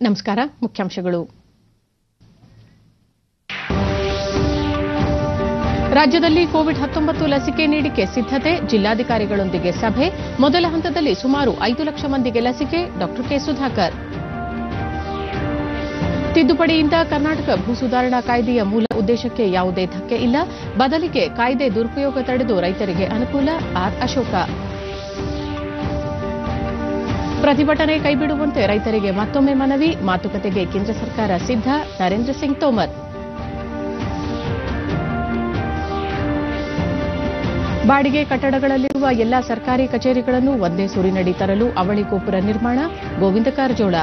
ನಮಸ್ಕಾರ ಮುಖ್ಯಾಂಶಗಳು ರಾಜ್ಯದಲ್ಲಿ ಕೋವಿಡ್ ಹತ್ತೊಂಬತ್ತು ಲಸಿಕೆ ನೀಡಿಕೆ ಸಿದ್ದತೆ ಜಿಲ್ಲಾಧಿಕಾರಿಗಳೊಂದಿಗೆ ಸಭೆ ಮೊದಲ ಹಂತದಲ್ಲಿ ಸುಮಾರು ಐದು ಲಕ್ಷ ಮಂದಿಗೆ ಲಸಿಕೆ ಡಾ ಕೆ ಸುಧಾಕರ್ ತಿದ್ದುಪಡಿಯಿಂದ ಕರ್ನಾಟಕ ಭೂ ಸುಧಾರಣಾ ಕಾಯ್ದೆಯ ಮೂಲ ಉದ್ದೇಶಕ್ಕೆ ಯಾವುದೇ ಧಕ್ಕೆ ಇಲ್ಲ ಬದಲಿಗೆ ಕಾಯ್ದೆ ದುರುಪಯೋಗ ತಡೆದು ರೈತರಿಗೆ ಅನುಕೂಲ ಆರ್ ಅಶೋಕ ಪ್ರತಿಭಟನೆ ಕೈಬಿಡುವಂತೆ ರೈತರಿಗೆ ಮತ್ತೊಮ್ಮೆ ಮನವಿ ಮಾತುಕತೆಗೆ ಕೇಂದ್ರ ಸರ್ಕಾರ ಸಿದ್ಧ ನರೇಂದ್ರ ಸಿಂಗ್ ತೋಮರ್ ಬಾಡಿಗೆ ಕಟ್ಟಡಗಳಲ್ಲಿರುವ ಎಲ್ಲಾ ಸರ್ಕಾರಿ ಕಚೇರಿಗಳನ್ನು ಒಂದೇ ಸೂರಿನಡಿ ತರಲು ಅವಳಿ ಗೋಪುರ ನಿರ್ಮಾಣ ಗೋವಿಂದ ಕಾರಜೋಳ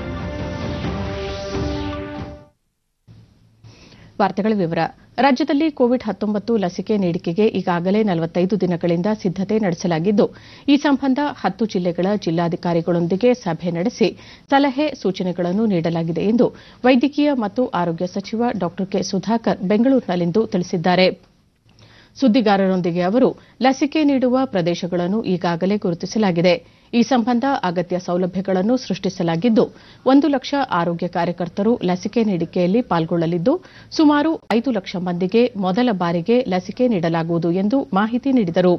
ವಾರ್ತೆಗಳ ವಿವರ ರಾಜ್ಯದಲ್ಲಿ ಕೋವಿಡ್ ಹತ್ತೊಂಬತ್ತು ಲಸಿಕೆ ನೀಡಿಕೆಗೆ ಈಗಾಗಲೇ ನಲವತ್ತೈದು ದಿನಗಳಿಂದ ಸಿದ್ದತೆ ನಡೆಸಲಾಗಿದ್ದು ಈ ಸಂಬಂಧ ಹತ್ತು ಜಿಲ್ಲೆಗಳ ಜಿಲ್ಲಾಧಿಕಾರಿಗಳೊಂದಿಗೆ ಸಭೆ ನಡೆಸಿ ಸಲಹೆ ಸೂಚನೆಗಳನ್ನು ನೀಡಲಾಗಿದೆ ಎಂದು ವೈದ್ಯಕೀಯ ಮತ್ತು ಆರೋಗ್ಯ ಸಚಿವ ಡಾ ಕೆ ಸುಧಾಕರ್ ಬೆಂಗಳೂರಿನಲ್ಲಿಂದು ತಿಳಿಸಿದ್ದಾರೆ ಸುದ್ದಿಗಾರರೊಂದಿಗೆ ಅವರು ಲಸಿಕೆ ನೀಡುವ ಪ್ರದೇಶಗಳನ್ನು ಈಗಾಗಲೇ ಗುರುತಿಸಲಾಗಿದೆ ಈ ಸಂಬಂಧ ಅಗತ್ಯ ಸೌಲಭ್ಯಗಳನ್ನು ಸೃಷ್ಟಿಸಲಾಗಿದ್ದು ಒಂದು ಲಕ್ಷ ಆರೋಗ್ಯ ಕಾರ್ಯಕರ್ತರು ಲಸಿಕೆ ನೀಡಿಕೆಯಲ್ಲಿ ಪಾಲ್ಗೊಳ್ಳಲಿದ್ದು ಸುಮಾರು ಐದು ಲಕ್ಷ ಮಂದಿಗೆ ಮೊದಲ ಬಾರಿಗೆ ಲಸಿಕೆ ನೀಡಲಾಗುವುದು ಎಂದು ಮಾಹಿತಿ ನೀಡಿದರು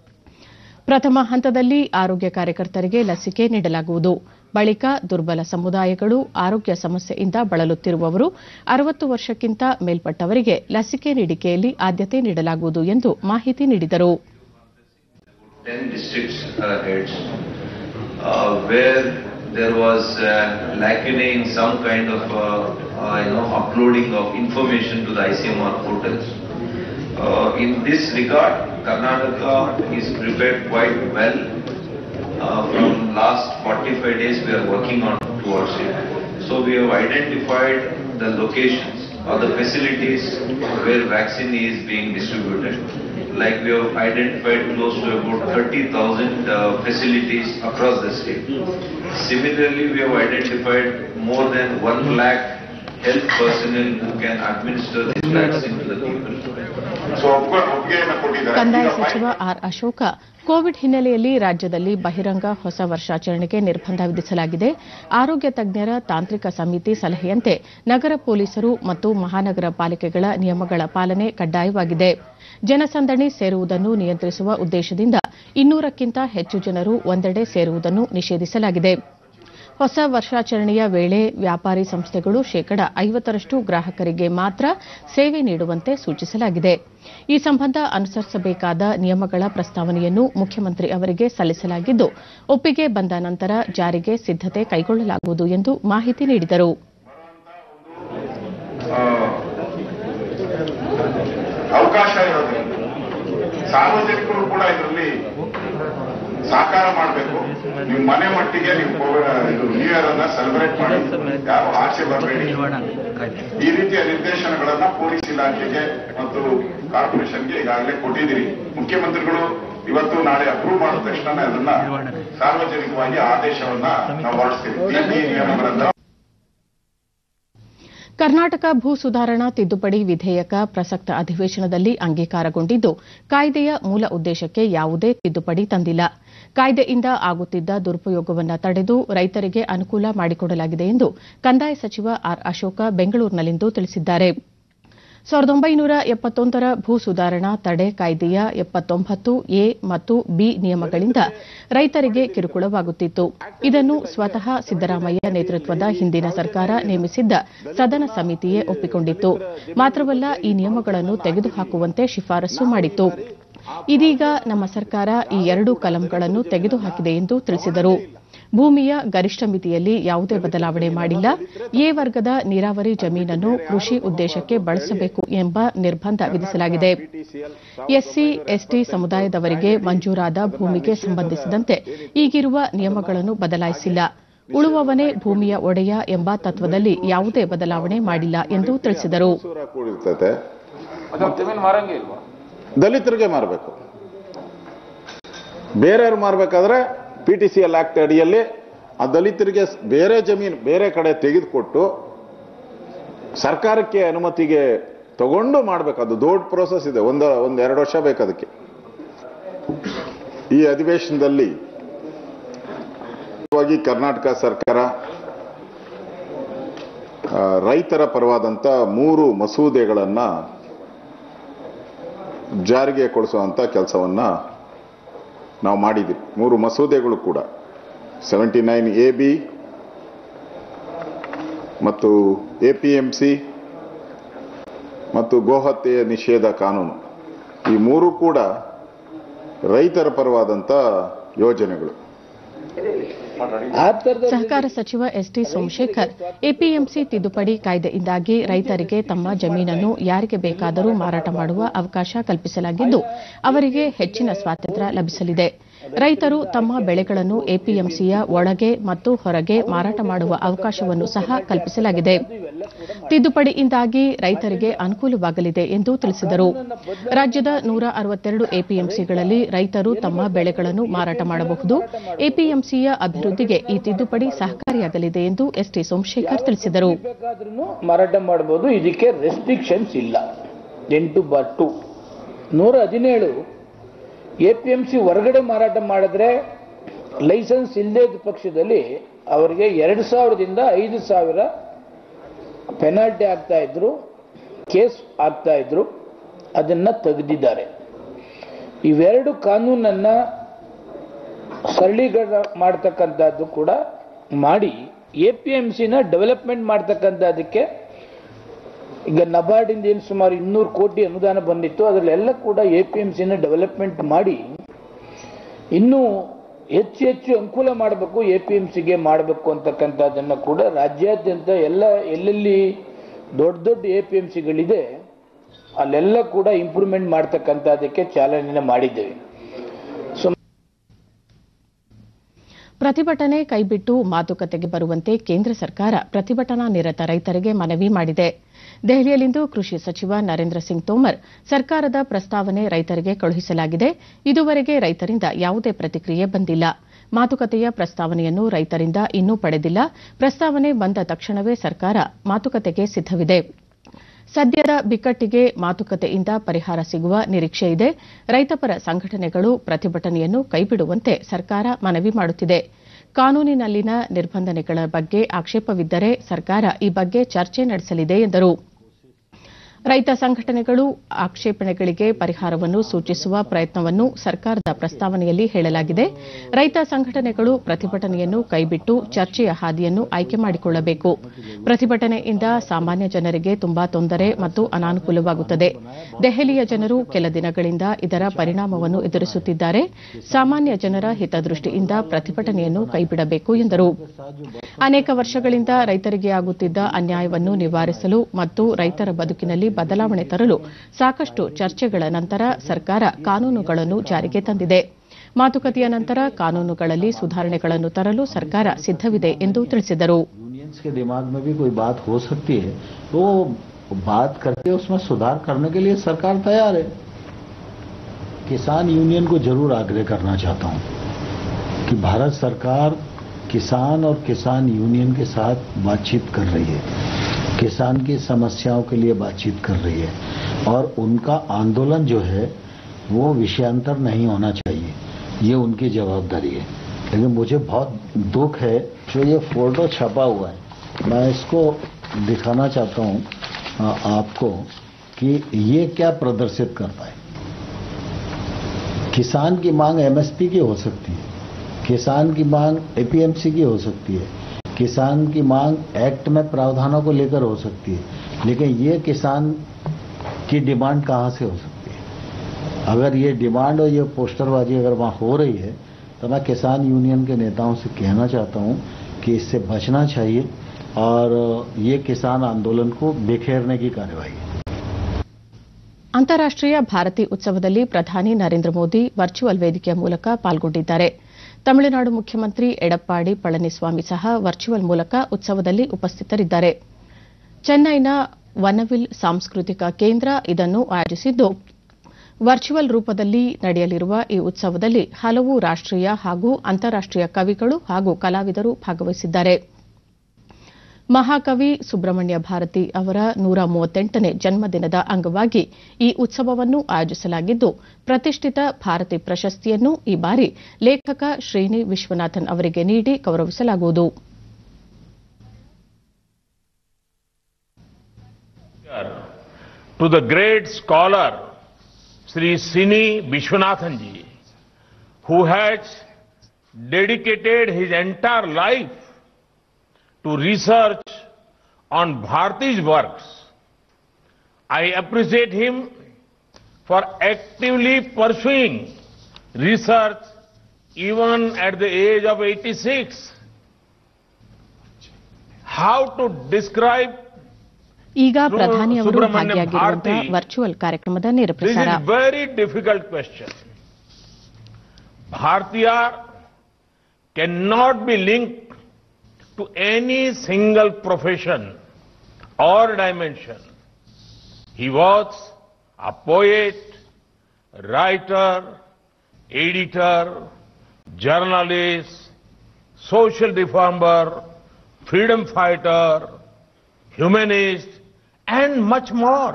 ಪ್ರಥಮ ಹಂತದಲ್ಲಿ ಆರೋಗ್ಯ ಕಾರ್ಯಕರ್ತರಿಗೆ ಲಸಿಕೆ ನೀಡಲಾಗುವುದು ಬಳಿಕ ದುರ್ಬಲ ಸಮುದಾಯಗಳು ಆರೋಗ್ಯ ಸಮಸ್ಯೆಯಿಂದ ಬಳಲುತ್ತಿರುವವರು ಅರವತ್ತು ವರ್ಷಕ್ಕಿಂತ ಮೇಲ್ಪಟ್ಟವರಿಗೆ ಲಸಿಕೆ ನೀಡಿಕೆಯಲ್ಲಿ ಆದ್ಯತೆ ನೀಡಲಾಗುವುದು ಎಂದು ಮಾಹಿತಿ ನೀಡಿದರು 10 districts uh, heads uh, where there was uh, lacking some kind of uh, uh, you know uploading of information to the ICMR portals. Uh, in this regard, Karnataka is prepared quite well. Uh, from last 45 days, we are working on towards it. So we have identified the locations or the facilities where vaccine is being distributed. Like we have identified close to about 30,000 uh, facilities across the state. Similarly, we have identified more than 1 lakh health personnel who can administer this vaccine to the people. So ಒಪ್ಪ- ಒಪ್ಪಿಗೆಯನ್ನ ಕೊಟ್ಟಿದ್ದಾರೆ ಕಂದಾಯ ಈಗ ಸಚಿವ R Ashoka Covid ಹಿನ್ನೆಲೆಯಲ್ಲಿ ರಾಜ್ಯದಲ್ಲಿ ಬಹಿರಂಗ ಹೊಸ ವರ್ಷಾಚರಣೆಗೆ ನಿರ್ಬಂಧ ವಿಧಿಸಲಾಗಿದೆ ಆರೋಗ್ಯ ತಜ್ಞರ ತಾಂತ್ರಿಕ ಸಮಿತಿ ಸಲಹೆಯಂತೆ ನಗರ ಪೊಲೀಸರು ಮತ್ತು ಮಹಾನಗರ ಪಾಲಿಕೆಗಳ ನಿಯಮಗಳ ಪಾಲನೆ ಕಡ್ಡಾಯವಾಗಿದೆ ಜನಸಂದಣಿ ಸೇರುವುದನ್ನು ನಿಯಂತ್ರಿಸುವ ಉದ್ದೇಶದಿಂದ ಇನ್ನೂರಕ್ಕಿಂತ ಹೆಚ್ಚು ಜನರು ಒಂದೆಡೆ ಸೇರುವುದನ್ನು ನಿಷೇಧಿಸಲಾಗಿದೆ ಹೊಸ ವರ್ಷಾಚರಣೆಯ ವೇಳೆ ವ್ಯಾಪಾರಿ ಸಂಸ್ಥೆಗಳು ಶೇಕಡ ಐವತ್ತರಷ್ಟು ಗ್ರಾಹಕರಿಗೆ ಮಾತ್ರ ಸೇವೆ ನೀಡುವಂತೆ ಸೂಚಿಸಲಾಗಿದೆ ಈ ಸಂಬಂಧ ಅನುಸರಿಸಬೇಕಾದ ನಿಯಮಗಳ ಪ್ರಸ್ತಾವನೆಯನ್ನು ಮುಖ್ಯಮಂತ್ರಿ ಅವರಿಗೆ ಸಲ್ಲಿಸಲಾಗಿದ್ದು ಒಪ್ಪಿಗೆ ಬಂದ ನಂತರ ಜಾರಿಗೆ ಸಿದ್ದತೆ ಕೈಗೊಳ್ಳಲಾಗುವುದು ಎಂದು ಮಾಹಿತಿ ನೀಡಿದರು ಆ, ಅವಕಾಶ ಇರೋದ್ರಿಂದ ಸಾರ್ವಜನಿಕರು ಕೂಡ ಇದರಲ್ಲಿ ಸಹಕಾರ ಮಾಡಬೇಕು ನೀವು ಮನೆ ಮಟ್ಟಿಗೆ ನೀವು ಕೋವಿಡ್ ಇದು ನ್ಯೂ ಇಯರ್ ಅನ್ನ ಸೆಲೆಬ್ರೇಟ್ ಮಾಡಿ ಯಾರು ಆಚೆ ಬರಬೇಡಿ ಈ ರೀತಿಯ ನಿರ್ದೇಶನಗಳನ್ನ ಪೊಲೀಸ್ ಇಲಾಖೆಗೆ ಮತ್ತು ಕಾರ್ಪೊರೇಷನ್ಗೆ ಈಗಾಗಲೇ ಕೊಟ್ಟಿದ್ದೀರಿ ಮುಖ್ಯಮಂತ್ರಿಗಳು ಇವತ್ತು ನಾಳೆ ಅಪ್ರೂವ್ ಮಾಡಿದ ತಕ್ಷಣ ಅದನ್ನ ಸಾರ್ವಜನಿಕವಾಗಿ ಆದೇಶವನ್ನ ನಾವು ಹೊರಡಿಸ್ತೀವಿ ಈ ನಿಯಮಗಳನ್ನ ಕರ್ನಾಟಕ ಭೂ ಸುಧಾರಣಾ ತಿದ್ದುಪಡಿ ವಿಧೇಯಕ ಪ್ರಸಕ್ತ ಅಧಿವೇಶನದಲ್ಲಿ ಅಂಗೀಕಾರಗೊಂಡಿದ್ದು ಕಾಯ್ದೆಯ ಮೂಲ ಉದ್ದೇಶಕ್ಕೆ ಯಾವುದೇ ತಿದ್ದುಪಡಿ ತಂದಿಲ್ಲ ಕಾಯ್ದೆಯಿಂದ ಆಗುತ್ತಿದ್ದ ದುರುಪಯೋಗವನ್ನು ತಡೆದು ರೈತರಿಗೆ ಅನುಕೂಲ ಮಾಡಿಕೊಡಲಾಗಿದೆ ಎಂದು ಕಂದಾಯ ಸಚಿವ ಆರ್ ಅಶೋಕ ಬೆಂಗಳೂರಿನಲ್ಲಿಂದು ತಿಳಿಸಿದ್ದಾರೆ ಸಾವಿರದ ಒಂಬೈನೂರ ಎಪ್ಪತ್ತೊಂದರ ಭೂ ಸುಧಾರಣಾ ತಡೆ ಕಾಯ್ದೆಯ ಎಪ್ಪತ್ತೊಂಬತ್ತು ಎ ಮತ್ತು ಬಿ ನಿಯಮಗಳಿಂದ ರೈತರಿಗೆ ಕಿರುಕುಳವಾಗುತ್ತಿತ್ತು ಇದನ್ನು ಸ್ವತಃ ಸಿದ್ದರಾಮಯ್ಯ ನೇತೃತ್ವದ ಹಿಂದಿನ ಸರ್ಕಾರ ನೇಮಿಸಿದ್ದ ಸದನ ಸಮಿತಿಯೇ ಒಪ್ಪಿಕೊಂಡಿತ್ತು ಮಾತ್ರವಲ್ಲ ಈ ನಿಯಮಗಳನ್ನು ತೆಗೆದುಹಾಕುವಂತೆ ಶಿಫಾರಸು ಮಾಡಿತ್ತು ಇದೀಗ ನಮ್ಮ ಸರ್ಕಾರ ಈ ಎರಡು ಕಲಂಗಳನ್ನು ತೆಗೆದುಹಾಕಿದೆ ಎಂದು ತಿಳಿಸಿದರು ಭೂಮಿಯ ಗರಿಷ್ಠ ಮಿತಿಯಲ್ಲಿ ಯಾವುದೇ ಬದಲಾವಣೆ ಮಾಡಿಲ್ಲ ಎ ವರ್ಗದ ನೀರಾವರಿ ಜಮೀನನ್ನು ಕೃಷಿ ಉದ್ದೇಶಕ್ಕೆ ಬಳಸಬೇಕು ಎಂಬ ನಿರ್ಬಂಧ ವಿಧಿಸಲಾಗಿದೆ ಎಸ್ಸಿ ಎಸ್ಟಿ ಸಮುದಾಯದವರಿಗೆ ಮಂಜೂರಾದ ಭೂಮಿಗೆ ಸಂಬಂಧಿಸಿದಂತೆ ಈಗಿರುವ ನಿಯಮಗಳನ್ನು ಬದಲಾಯಿಸಿಲ್ಲ ಉಳುವವನೇ ಭೂಮಿಯ ಒಡೆಯ ಎಂಬ ತತ್ವದಲ್ಲಿ ಯಾವುದೇ ಬದಲಾವಣೆ ಮಾಡಿಲ್ಲ ಎಂದು ತಿಳಿಸಿದರು ಸೂರ ಕೂಡಿರ್ತೈತೆ ಅದು ಜಮೀನು ಮಾರಂಗೆ ಇಲ್ವಾ ದಲಿತರಿಗೆ ಮಾರಬೇಕು ಬೇರೆಯವ್ರು ಮಾರಬೇಕಾದ್ರೆ P T C L act ಅಡಿಯಲ್ಲಿ ಆ ದಲಿತರಿಗೆ ಸ್- ಬೇರೆ ಜಮೀನು ಬೇರೆ ಕಡೆ ತೆಗೆದುಕೊಟ್ಟು ಸರ್ಕಾರಕ್ಕೆ ಅನುಮತಿಗೆ ತಗೊಂಡು ಮಾಡ್ಬೇಕು ಅದು ದೊಡ್ಡ ಪ್ರೋಸೆಸ್ ಇದೆ ಒಂದು ಒಂದು ಎರಡು ವರ್ಷ ಬೇಕು ಅದಕ್ಕೆ ಈ ಅಧಿವೇಶನದಲ್ಲಿ ವಾಗಿ ಕರ್ನಾಟಕ ಸರ್ಕಾರ ಆ, ರೈತರ ಪರವಾದಂಥ ಮೂರು ಮಸೂದೆಗಳನ್ನು ಜಾರಿಗೆ ಕೊಡಿಸುವಂಥ ಕೆಲಸವನ್ನ ನಾವು ಮಾಡಿದ್ದೀವಿ ಮೂರು ಮಸೂದೆಗಳು ಕೂಡ ಸೆವೆಂಟಿ ನೈನ್ ಎ ಬಿ ಮತ್ತು ಎ ಪಿ ಎಂ ಸಿ ಮತ್ತು ಗೋಹತ್ಯೆಯ ನಿಷೇಧ ಕಾನೂನು ಈ ಮೂರು ಕೂಡ ರೈತರ ಪರವಾದಂಥ ಯೋಜನೆಗಳು ಸಹಕಾರ ಸಚಿವ ಎಸ್ಟಿ ಸೋಮಶೇಖರ್ ಎಪಿಎಂಸಿ ತಿದ್ದುಪಡಿ ಕಾಯ್ದೆಯಿಂದಾಗಿ ರೈತರಿಗೆ ತಮ್ಮ ಜಮೀನನ್ನು ಯಾರಿಗೆ ಬೇಕಾದರೂ ಮಾರಾಟ ಮಾಡುವ ಅವಕಾಶ ಕಲ್ಪಿಸಲಾಗಿದ್ದು ಅವರಿಗೆ ಹೆಚ್ಚಿನ ಸ್ವಾತಂತ್ರ್ಯ ಲಭಿಸಲಿದೆ ರೈತರು ತಮ್ಮ ಬೆಳೆಗಳನ್ನು ಎಪಿಎಂಸಿಯ ಒಳಗೆ ಮತ್ತು ಹೊರಗೆ ಮಾರಾಟ ಮಾಡುವ ಅವಕಾಶವನ್ನು ಸಹ ಕಲ್ಪಿಸಲಾಗಿದೆ ತಿದ್ದುಪಡಿಯಿಂದಾಗಿ ರೈತರಿಗೆ ಅನುಕೂಲವಾಗಲಿದೆ ಎಂದು ತಿಳಿಸಿದರು ರಾಜ್ಯದ ನೂರ ಅರವತ್ತೆರಡು ಎಪಿಎಂಸಿಗಳಲ್ಲಿ ರೈತರು ತಮ್ಮ ಬೆಳೆಗಳನ್ನು ಮಾರಾಟ ಮಾಡಬಹುದು ಎಪಿಎಂಸಿಯ ಅಭಿವೃದ್ಧಿಗೆ ಈ ತಿದ್ದುಪಡಿ ಸಹಕಾರಿಯಾಗಲಿದೆ ಎಂದು ಎಸ್ಟಿ ಸೋಮಶೇಖರ್ ತಿಳಿಸಿದರು ಬೇಕಾದ್ರೂ ಮಾರಾಟ ಮಾಡಬಹುದು ಇದಕ್ಕೆ ರೆಸ್ಟ್ರಿಕ್ಷನ್ಸ್ ಇಲ್ಲ ಎಂಟು ಬಾರ್ ಟು ನೂರ ಹದಿನೇಳು ಎ ಪಿ ಎಂ ಸಿ ಹೊರಗಡೆ ಮಾರಾಟ ಮಾಡಿದ್ರೆ ಲೈಸೆನ್ಸ್ ಇಲ್ಲದೇ ಇದ್ದ ಪಕ್ಷದಲ್ಲಿ ಅವರಿಗೆ ಎರಡು ಸಾವಿರದಿಂದ ಐದು ಸಾವಿರ ಪೆನಾಲ್ಟಿ ಆಗ್ತಾ ಇದ್ರು ಕೇಸ್ ಆಗ್ತಾ ಇದ್ರು ಅದನ್ನ ತೆಗೆದಿದ್ದಾರೆ ಇವೆರಡು ಕಾನೂನನ್ನ ಸರಳೀಕರಣ ಮಾಡ್ತಕ್ಕಂಥದ್ದು ಕೂಡ ಮಾಡಿ ಎ ಪಿ ಎಂ ಸಿನ ಡೆವಲಪ್ಮೆಂಟ್ ಮಾಡ್ತಕ್ಕಂಥದ್ದಕ್ಕೆ ಈಗ ನಬಾರ್ಡಿಂದ ಏನು ಸುಮಾರು ಇನ್ನೂರು ಕೋಟಿ ಅನುದಾನ ಬಂದಿತ್ತು ಅದರಲ್ಲೆಲ್ಲ ಕೂಡ ಎ ಪಿ ಎಂ ಸಿನ ಡೆವಲಪ್ಮೆಂಟ್ ಮಾಡಿ ಇನ್ನೂ ಹೆಚ್ಚು ಹೆಚ್ಚು ಅನುಕೂಲ ಮಾಡಬೇಕು ಎ ಪಿ ಎಂ ಸಿಗೆ ಮಾಡಬೇಕು ಅಂತಕ್ಕಂಥದ್ದನ್ನು ಕೂಡ ರಾಜ್ಯಾದ್ಯಂತ ಎಲ್ಲ ಎಲ್ಲೆಲ್ಲಿ ದೊಡ್ಡ ದೊಡ್ಡ ಎ ಪಿ ಎಂ ಸಿಗಳಿದೆ ಅಲ್ಲೆಲ್ಲ ಕೂಡ ಇಂಪ್ರೂವ್ಮೆಂಟ್ ಮಾಡ್ತಕ್ಕಂಥದ್ದಕ್ಕೆ ಚಾಲನೆ ಮಾಡಿದ್ದೇವೆ ಪ್ರತಿಭಟನೆ ಕೈಬಿಟ್ಟು ಮಾತುಕತೆಗೆ ಬರುವಂತೆ ಕೇಂದ್ರ ಸರ್ಕಾರ ಪ್ರತಿಭಟನಾ ನಿರತ ರೈತರಿಗೆ ಮನವಿ ಮಾಡಿದೆ ದೆಹಲಿಯಲ್ಲಿಂದು ಕೃಷಿ ಸಚಿವ ನರೇಂದ್ರ ಸಿಂಗ್ ತೋಮರ್ ಸರ್ಕಾರದ ಪ್ರಸ್ತಾವನೆ ರೈತರಿಗೆ ಕಳುಹಿಸಲಾಗಿದೆ ಇದುವರೆಗೆ ರೈತರಿಂದ ಯಾವುದೇ ಪ್ರತಿಕ್ರಿಯೆ ಬಂದಿಲ್ಲ ಮಾತುಕತೆಯ ಪ್ರಸ್ತಾವನೆಯನ್ನು ರೈತರಿಂದ ಇನ್ನೂ ಪಡೆದಿಲ್ಲ ಪ್ರಸ್ತಾವನೆ ಬಂದ ತಕ್ಷಣವೇ ಸರ್ಕಾರ ಮಾತುಕತೆಗೆ ಸಿದ್ದವಿದೆ ಸದ್ಯದ ಬಿಕ್ಕಟ್ಟಿಗೆ ಮಾತುಕತೆಯಿಂದ ಪರಿಹಾರ ಸಿಗುವ ನಿರೀಕ್ಷೆ ಇದೆ ರೈತಪರ ಸಂಘಟನೆಗಳು ಪ್ರತಿಭಟನೆಯನ್ನು ಕೈಬಿಡುವಂತೆ ಸರ್ಕಾರ ಮನವಿ ಮಾಡುತ್ತಿದೆ ಕಾನೂನಿನಲ್ಲಿನ ನಿರ್ಬಂಧನೆಗಳ ಬಗ್ಗೆ ಆಕ್ಷೇಪವಿದ್ದರೆ ಸರ್ಕಾರ ಈ ಬಗ್ಗೆ ಚರ್ಚೆ ನಡೆಸಲಿದೆ ಎಂದರು ರೈತ ಸಂಘಟನೆಗಳು ಆಕ್ಷೇಪಣೆಗಳಿಗೆ ಪರಿಹಾರವನ್ನು ಸೂಚಿಸುವ ಪ್ರಯತ್ನವನ್ನು ಸರ್ಕಾರದ ಪ್ರಸ್ತಾವನೆಯಲ್ಲಿ ಹೇಳಲಾಗಿದೆ ರೈತ ಸಂಘಟನೆಗಳು ಪ್ರತಿಭಟನೆಯನ್ನು ಕೈಬಿಟ್ಟು ಚರ್ಚೆಯ ಹಾದಿಯನ್ನು ಆಯ್ಕೆ ಮಾಡಿಕೊಳ್ಳಬೇಕು ಪ್ರತಿಭಟನೆಯಿಂದ ಸಾಮಾನ್ಯ ಜನರಿಗೆ ತುಂಬಾ ತೊಂದರೆ ಮತ್ತು ಅನಾನುಕೂಲವಾಗುತ್ತದೆ ದೆಹಲಿಯ ಜನರು ಕೆಲ ದಿನಗಳಿಂದ ಇದರ ಪರಿಣಾಮವನ್ನು ಎದುರಿಸುತ್ತಿದ್ದಾರೆ ಸಾಮಾನ್ಯ ಜನರ ಹಿತದೃಷ್ಟಿಯಿಂದ ಪ್ರತಿಭಟನೆಯನ್ನು ಕೈಬಿಡಬೇಕು ಎಂದರು ಅನೇಕ ವರ್ಷಗಳಿಂದ ರೈತರಿಗೆ ಆಗುತ್ತಿದ್ದ ಅನ್ಯಾಯವನ್ನು ನಿವಾರಿಸಲು ಮತ್ತು ರೈತರ ಬದುಕಿನಲ್ಲಿ ಬದಲಾವಣೆ ತರಲು ಸಾಕಷ್ಟು ಚರ್ಚೆಗಳ ನಂತರ ಸರ್ಕಾರ ಕಾನೂನುಗಳನ್ನು ಜಾರಿಗೆ ತಂದಿದೆ ಮಾತುಕತೆಯ ನಂತರ ಕಾನೂನುಗಳಲ್ಲಿ ಸುಧಾರಣೆಗಳನ್ನು ತರಲು ಸರ್ಕಾರ ಸಿದ್ದವಿದೆ ಎಂದು ತಿಳಿಸಿದರು यूनियंस के दिमाग में भी कोई बात हो सकती है तो वो बात करके उसमें सुधार करने के लिए सरकार तैयार है किसान यूनियन को जरूर आग्रह करना चाहता हूं कि भारत सरकार किसान और किसान यूनियन के साथ बातचीत कर रही है किसान की समस्याओं के लिए बातचीत कर रही है और उनका आंदोलन जो है वो विषयांतर नहीं होना चाहिए ये उनकी जवाबदारी है लेकिन मुझे बहुत दुख है जो ये फोटो छपा हुआ है मैं इसको दिखाना चाहता हूँ आ, आपको कि ये क्या प्रदर्शित करता है किसान की मांग एमएसपी की हो सकती है किसान की मांग एपीएमसी की हो सकती है किसान की मांग एक्ट में प्रावधानों को लेकर हो सकती है लेकिन ये किसान की डिमांड कहाँ से हो सकती है अगर ये डिमांड और ये पोस्टरबाजी अगर वहाँ हो रही है तो मैं किसान यूनियन के नेताओं से कहना चाहता हूँ कि इससे बचना चाहिए और ये किसान आंदोलन को बिखेरने की कार्यवाही है ಅಂತಾರಾಷ್ಟೀಯ ಭಾರತಿ ಉತ್ಸವದಲ್ಲಿ ಪ್ರಧಾನಿ ನರೇಂದ್ರ ಮೋದಿ ವರ್ಚುವಲ್ ವೇದಿಕೆಯ ಮೂಲಕ ಪಾಲ್ಗೊಂಡಿದ್ದಾರೆ ತಮಿಳುನಾಡು ಮುಖ್ಯಮಂತ್ರಿ ಎಡಪ್ಪಾಡಿ ಪಳನಿಸ್ವಾಮಿ ಸಹ ವರ್ಚುವಲ್ ಮೂಲಕ ಉತ್ಸವದಲ್ಲಿ ಉಪಸ್ಥಿತರಿದ್ದಾರೆ ಚೆನ್ನೈನ ವನವಿಲ್ ಸಾಂಸ್ಕೃತಿಕ ಕೇಂದ್ರ ಇದನ್ನು ಆಯೋಜಿಸಿದ್ದು ವರ್ಚುವಲ್ ರೂಪದಲ್ಲಿ ನಡೆಯಲಿರುವ ಈ ಉತ್ಸವದಲ್ಲಿ ಹಲವು ರಾಷ್ಟೀಯ ಹಾಗೂ ಅಂತಾರಾಷ್ಟೀಯ ಕವಿಗಳು ಹಾಗೂ ಕಲಾವಿದರು ಭಾಗವಹಿಸಿದ್ದಾರೆ ಮಹಾಕವಿ ಸುಬ್ರಹ್ಮಣ್ಯ ಭಾರತಿ ಅವರ ನೂರ ಮೂವತ್ತೆಂಟನೇ ಜನ್ಮದಿನದ ಅಂಗವಾಗಿ ಈ ಉತ್ಸವವನ್ನು ಆಯೋಜಿಸಲಾಗಿದ್ದು ಪ್ರತಿಷ್ಠಿತ ಭಾರತಿ ಪ್ರಶಸ್ತಿಯನ್ನು ಈ ಬಾರಿ ಲೇಖಕ ಶ್ರೇಣಿ ವಿಶ್ವನಾಥನ್ ಅವರಿಗೆ ನೀಡಿ ಗೌರವಿಸಲಾಗುವುದು to the great scholar Sri Sini Vishwanathan ji, who has dedicated his entire life to research on Bharati's works. I appreciate him for actively pursuing research even at the age of 86. How to describe ಈಗ ಪ್ರಧಾನಿಯವರು Subrahmanya ಭಾಗಿಯಾಗಿರುವಂತಹ Bharati. Virtual ಕಾರ್ಯಕ್ರಮದ ನೇರ This ಪ್ರಸಾರ is very difficult question. Bhartiya cannot be linked to any single profession or dimension. He was a poet, writer, editor, journalist, social reformer, freedom fighter, humanist, and much more.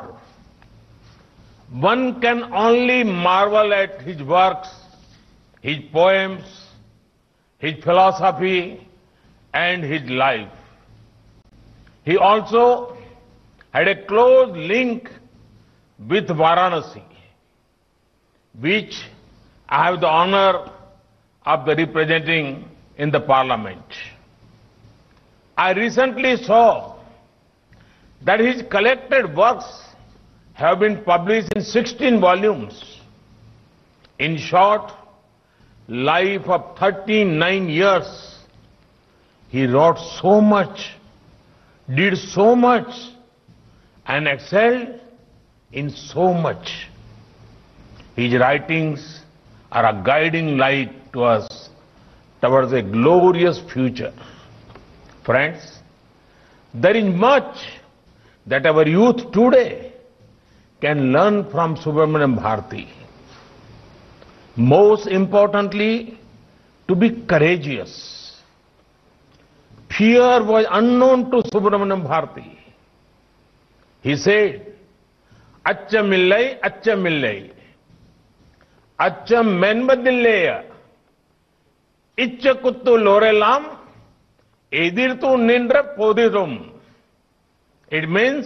One can only marvel at his works, his poems, his philosophy, and his life. He also had a close link with Varanasi, which I have the honor of the representing in the parliament. I recently saw that his collected works have been published in 16 volumes. In short, life of 39 years, he wrote so much, did so much, and excelled in so much. His writings are a guiding light to us towards a glorious future. Friends, there is much that our youth today can learn from Subramaniam Bharati. Most importantly, to be courageous. Fear was unknown to Subramaniam Bharati. He said, ಅಚ್ಚ ಮಿಲ್ಲೈ ಅಚ್ಚ ಮಿಲ್ಲೈ ಅಚ್ಚ ಮೆನ್ಬದಿಲ್ಲೆಯ ಇಚ್ಚ ಕುತ್ತು ಲೋರೆಲಾಂ ಎದಿರ್ತು ನಿಂಡ್ರ ಪೋದಿರುಂ It means,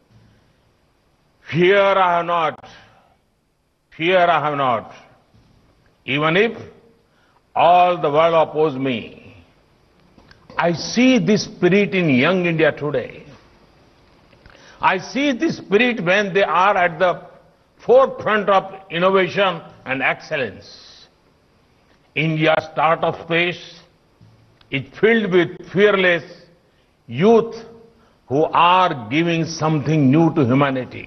fear I have not, fear I have not, even if all the world oppose me. I see this spirit in young India today. I see this spirit when they are at the forefront of innovation and excellence. India's startup space is filled with fearless youth who are giving something new to humanity.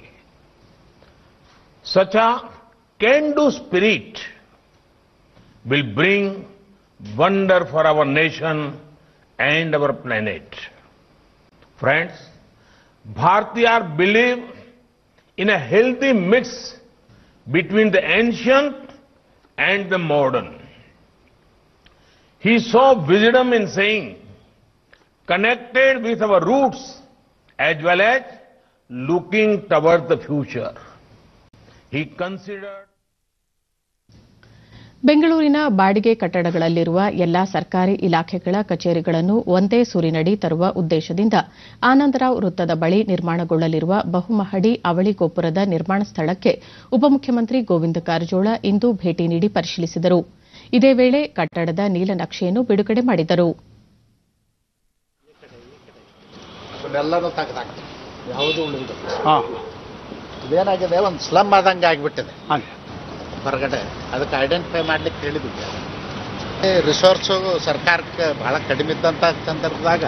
Such a can-do spirit will bring wonder for our nation and our planet. Friends, Bhartiyar believe in a healthy mix between the ancient and the modern. He saw wisdom in saying, connected with our roots as well as looking towards the future. He considered ಬೆಂಗಳೂರಿನ ಬಾಡಿಗೆ ಕಟ್ಟಡಗಳಲ್ಲಿರುವ ಎಲ್ಲಾ ಸರ್ಕಾರಿ ಇಲಾಖೆಗಳ ಕಚೇರಿಗಳನ್ನು ಒಂದೇ ಸೂರಿನಡಿ ತರುವ ಉದ್ದೇಶದಿಂದ ಆನಂದರಾವ್ ವೃತ್ತದ ಬಳಿ ನಿರ್ಮಾಣಗೊಳ್ಳಲಿರುವ ಬಹುಮಹಡಿ ಅವಳಿ ಗೋಪುರದ ನಿರ್ಮಾಣ ಸ್ಥಳಕ್ಕೆ ಉಪಮುಖ್ಯಮಂತ್ರಿ ಗೋವಿಂದ ಕಾರಜೋಳ ಇಂದು ಭೇಟಿ ನೀಡಿ ಪರಿಶೀಲಿಸಿದರು ಇದೇ ವೇಳೆ ಕಟ್ಟಡದ ನೀಲನಕ್ಷೆಯನ್ನು ಬಿಡುಗಡೆ ಮಾಡಿದರು ಎಲ್ಲನೂ ತೆಗೆದಾಕ್ತಾರೆ ಯಾವುದು ಉಳಿದು ಇದೇನಾಗಿದೆ ಒಂದು ಸ್ಲಮ್ ಆದಂಗೆ ಆಗಿಬಿಟ್ಟಿದೆ ಹೊರಗಡೆ ಅದಕ್ಕೆ ಐಡೆಂಟಿಫೈ ಮಾಡ್ಲಿಕ್ಕೆ ಹೇಳಿದ್ವಿ ರಿಸೋರ್ಸು ಸರ್ಕಾರಕ್ಕೆ ಬಹಳ ಕಡಿಮೆ ಇದ್ದಂಥ ಸಂದರ್ಭದಾಗ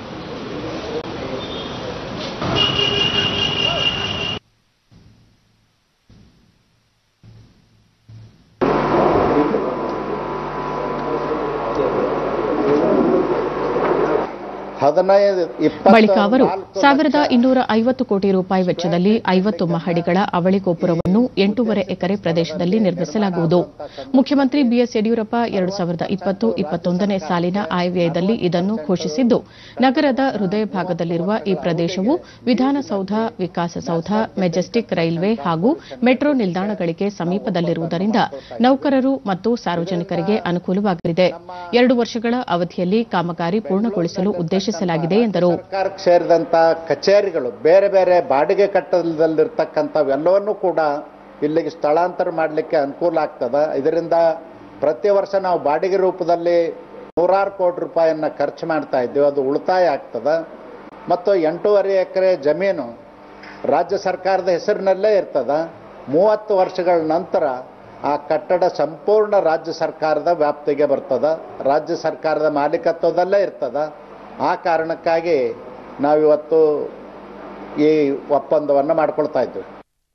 ಹದಿನೈದು ಬಳಿಕ ಅವರು ಸಾವಿರದ ಇನ್ನೂರ ಐವತ್ತು ಕೋಟಿ ರೂಪಾಯಿ ವೆಚ್ಚದಲ್ಲಿ ಐವತ್ತು ಮಹಡಿಗಳ ಅವಳಿ ಗೋಪುರವನ್ನು ಎಂಟೂವರೆ ಎಕರೆ ಪ್ರದೇಶದಲ್ಲಿ ನಿರ್ಮಿಸಲಾಗುವುದು ಮುಖ್ಯಮಂತ್ರಿ ಬಿಎಸ್ ಯಡಿಯೂರಪ್ಪ ಎರಡು ಸಾವಿರದ ಇಪ್ಪತ್ತು ಇಪ್ಪತ್ತೊಂದನೇ ಸಾಲಿನ ಆಯವ್ಯಯದಲ್ಲಿ ಇದನ್ನು ಘೋಷಿಸಿದ್ದು ನಗರದ ಹೃದಯ ಭಾಗದಲ್ಲಿರುವ ಈ ಪ್ರದೇಶವು ವಿಧಾನಸೌಧ ವಿಕಾಸಸೌಧ ಮೆಜೆಸ್ಟಿಕ್ ರೈಲ್ವೆ ಹಾಗೂ ಮೆಟ್ರೋ ನಿಲ್ದಾಣಗಳಿಗೆ ಸಮೀಪದಲ್ಲಿರುವುದರಿಂದ ನೌಕರರು ಮತ್ತು ಸಾರ್ವಜನಿಕರಿಗೆ ಅನುಕೂಲವಾಗಲಿದೆ ಎರಡು ವರ್ಷಗಳ ಅವಧಿಯಲ್ಲಿ ಕಾಮಗಾರಿ ಪೂರ್ಣಗೊಳಿಸಲು ಉದ್ದೇಶಿಸಲಾಗಿದೆ ಎಂದರು ಸರ್ಕಾರಕ್ಕೆ ಸೇರಿದಂತ ಕಚೇರಿಗಳು ಬೇರೆ ಬೇರೆ ಬಾಡಿಗೆ ಕಟ್ಟಡದಲ್ಲಿರ್ತಕ್ಕಂಥವೆಲ್ಲವನ್ನೂ ಕೂಡ ಇಲ್ಲಿಗೆ ಸ್ಥಳಾಂತರ ಮಾಡಲಿಕ್ಕೆ ಅನುಕೂಲ ಆಗ್ತದ ಇದರಿಂದ ಪ್ರತಿ ವರ್ಷ ನಾವು ಬಾಡಿಗೆ ರೂಪದಲ್ಲಿ ನೂರಾರು ಕೋಟಿ ರೂಪಾಯಿಯನ್ನ ಖರ್ಚು ಮಾಡ್ತಾ ಇದ್ದೀವಿ ಅದು ಉಳಿತಾಯ ಆಗ್ತದ ಮತ್ತು ಎಂಟೂವರೆ ಎಕರೆ ಜಮೀನು ರಾಜ್ಯ ಸರ್ಕಾರದ ಹೆಸರಿನಲ್ಲೇ ಇರ್ತದ ಮೂವತ್ತು ವರ್ಷಗಳ ನಂತರ ಆ ಕಟ್ಟಡ ಸಂಪೂರ್ಣ ರಾಜ್ಯ ಸರ್ಕಾರದ ವ್ಯಾಪ್ತಿಗೆ ಬರ್ತದ ರಾಜ್ಯ ಸರ್ಕಾರದ ಮಾಲೀಕತ್ವದಲ್ಲೇ ಇರ್ತದ ಆ ಕಾರಣಕ್ಕಾಗಿ ನಾವಿವತ್ತು ಈ ಒಪ್ಪಂದವನ್ನು ಮಾಡ್ಕೊಳ್ತಾ ಇದ್ದೀವಿ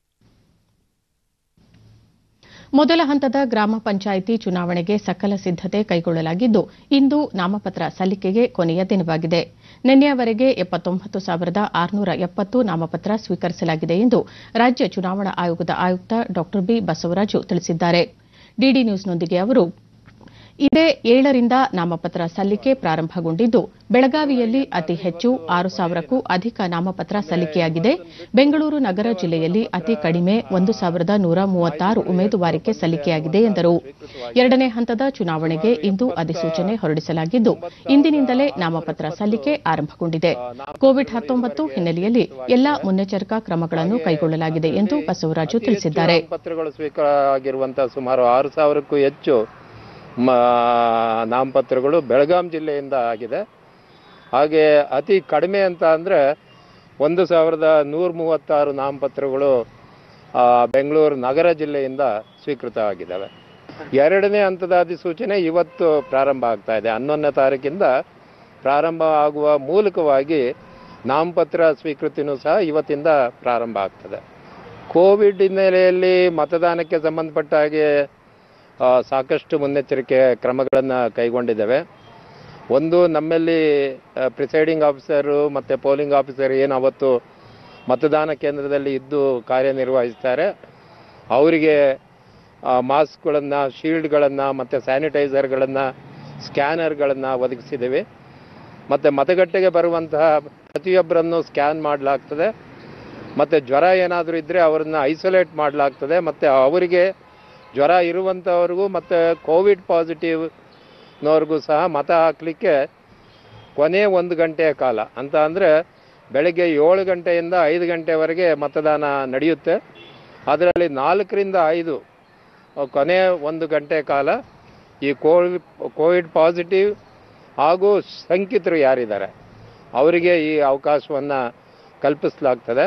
ಮೊದಲ ಹಂತದ ಗ್ರಾಮ ಪಂಚಾಯಿತಿ ಚುನಾವಣೆಗೆ ಸಕಲ ಸಿದ್ದತೆ ಕೈಗೊಳ್ಳಲಾಗಿದ್ದು ಇಂದು ನಾಮಪತ್ರ ಸಲ್ಲಿಕೆಗೆ ಕೊನೆಯ ದಿನವಾಗಿದೆ ನಿನ್ನೆಯವರೆಗೆ ಎಪ್ಪತ್ತೊಂಬತ್ತು ಸಾವಿರದ ಆರುನೂರ ಎಪ್ಪತ್ತು ನಾಮಪತ್ರ ಸ್ವೀಕರಿಸಲಾಗಿದೆ ಎಂದು ರಾಜ್ಯ ಚುನಾವಣಾ ಆಯೋಗದ ಆಯುಕ್ತ ಡಾ ಬಿ ಬಸವರಾಜು ತಿಳಿಸಿದ್ದಾರೆ ಡಿಡಿ ನ್ಯೂಸ್ನೊಂದಿಗೆ ಅವರು ಇದೇ ಏಳರಿಂದ ನಾಮಪತ್ರ ಸಲ್ಲಿಕೆ ಪ್ರಾರಂಭಗೊಂಡಿದ್ದು ಬೆಳಗಾವಿಯಲ್ಲಿ ಅತಿ ಹೆಚ್ಚು ಆರು ಸಾವಿರಕ್ಕೂ ಅಧಿಕ ನಾಮಪತ್ರ ಸಲ್ಲಿಕೆಯಾಗಿದೆ ಬೆಂಗಳೂರು ನಗರ ಜಿಲ್ಲೆಯಲ್ಲಿ ಅತಿ ಕಡಿಮೆ ಒಂದು ಸಾವಿರದ ನೂರ ಮೂವತ್ತಾರು ಉಮೇದುವಾರಿಕೆ ಸಲ್ಲಿಕೆಯಾಗಿದೆ ಎಂದರು ಎರಡನೇ ಹಂತದ ಚುನಾವಣೆಗೆ ಇಂದು ಅಧಿಸೂಚನೆ ಹೊರಡಿಸಲಾಗಿದ್ದು ಇಂದಿನಿಂದಲೇ ನಾಮಪತ್ರ ಸಲ್ಲಿಕೆ ಆರಂಭಗೊಂಡಿದೆ ಕೋವಿಡ್ ಹತ್ತೊಂಬತ್ತು ಹಿನ್ನೆಲೆಯಲ್ಲಿ ಎಲ್ಲಾ ಮುನ್ನೆಚ್ಚರಿಕಾ ಕ್ರಮಗಳನ್ನು ಕೈಗೊಳ್ಳಲಾಗಿದೆ ಎಂದು ಬಸವರಾಜು ತಿಳಿಸಿದ್ದಾರೆ ಪತ್ರಗಳು ಸ್ವೀಕಾರ ಆಗಿರುವಂತಹ ಸುಮಾರು ಆರು ಸಾವಿರಕ್ಕೂ ಹೆಚ್ಚು ಮ- ನಾಮಪತ್ರಗಳು ಬೆಳಗಾಂ ಜಿಲ್ಲೆಯಿಂದ ಆಗಿದೆ ಹಾಗೆ ಅತಿ ಕಡಿಮೆ ಅಂತ ಅಂದರೆ ಒಂದು ಸಾವಿರದ ನೂರ ಮೂವತ್ತಾರು ನಾಮಪತ್ರಗಳು ಆ, ಬೆಂಗಳೂರು ನಗರ ಜಿಲ್ಲೆಯಿಂದ ಸ್ವೀಕೃತ ಆಗಿದ್ದಾವೆ ಎರಡನೇ ಹಂತದ ಅಧಿಸೂಚನೆ ಇವತ್ತು ಪ್ರಾರಂಭ ಆಗ್ತಾ ಇದೆ ಹನ್ನೊಂದನೇ ತಾರೀಕಿಂದ ಪ್ರಾರಂಭ ಆಗುವ ಮೂಲಕವಾಗಿ ನಾಮಪತ್ರ ಸ್ವೀಕೃತಿನೂ ಸಹ ಇವತ್ತಿಂದ ಪ್ರಾರಂಭ ಆಗ್ತದೆ ಕೋವಿಡ್ ಹಿನ್ನೆಲೆಯಲ್ಲಿ ಮತದಾನಕ್ಕೆ ಸಂಬಂಧಪಟ್ಟ ಹಾಗೆ ಆ, ಸಾಕಷ್ಟು ಮುನ್ನೆಚ್ಚರಿಕೆ ಕ್ರಮಗಳನ್ನು ಕೈಗೊಂಡಿದ್ದೇವೆ ಒಂದು ನಮ್ಮಲ್ಲಿ ಪ್ರಿಸೈಡಿಂಗ್ ಆಫೀಸರು ಮತ್ತು ಪೋಲಿಂಗ್ ಆಫೀಸರ್ ಏನು ಅವತ್ತು ಮತದಾನ ಕೇಂದ್ರದಲ್ಲಿ ಇದ್ದು ಕಾರ್ಯನಿರ್ವಹಿಸ್ತಾರೆ ಅವರಿಗೆ ಮಾಸ್ಕ್ಗಳನ್ನು ಶೀಲ್ಡ್ಗಳನ್ನು ಮತ್ತು ಸ್ಯಾನಿಟೈಸರ್ಗಳನ್ನು ಸ್ಕ್ಯಾನರ್ಗಳನ್ನು ಒದಗಿಸಿದ್ದೀವಿ ಮತ್ತು ಮತಗಟ್ಟೆಗೆ ಬರುವಂತಹ ಪ್ರತಿಯೊಬ್ಬರನ್ನು ಸ್ಕ್ಯಾನ್ ಮಾಡಲಾಗ್ತದೆ ಮತ್ತು ಜ್ವರ ಏನಾದರೂ ಇದ್ದರೆ ಅವರನ್ನು ಐಸೋಲೇಟ್ ಮಾಡಲಾಗ್ತದೆ ಮತ್ತು ಅವರಿಗೆ ಜ್ವರ ಇರುವಂಥವ್ರಿಗೂ ಮತ್ತು ಕೋವಿಡ್ ಪಾಸಿಟಿವ್ನವ್ರಿಗೂ ಸಹ ಮತ ಹಾಕಲಿಕ್ಕೆ ಕೊನೆ ಒಂದು ಗಂಟೆಯ ಕಾಲ ಅಂತ ಅಂದರೆ ಬೆಳಗ್ಗೆ ಏಳು ಗಂಟೆಯಿಂದ ಐದು ಗಂಟೆವರೆಗೆ ಮತದಾನ ನಡೆಯುತ್ತೆ ಅದರಲ್ಲಿ ನಾಲ್ಕರಿಂದ ಐದು ಅಹ್, ಕೊನೆ ಒಂದು ಗಂಟೆ ಕಾಲ ಈ ಕೋವಿಡ್ ಕೋವಿಡ್ ಪಾಸಿಟಿವ್ ಹಾಗೂ ಶಂಕಿತರು ಯಾರಿದ್ದಾರೆ ಅವರಿಗೆ ಈ ಅವಕಾಶವನ್ನು ಕಲ್ಪಿಸಲಾಗ್ತದೆ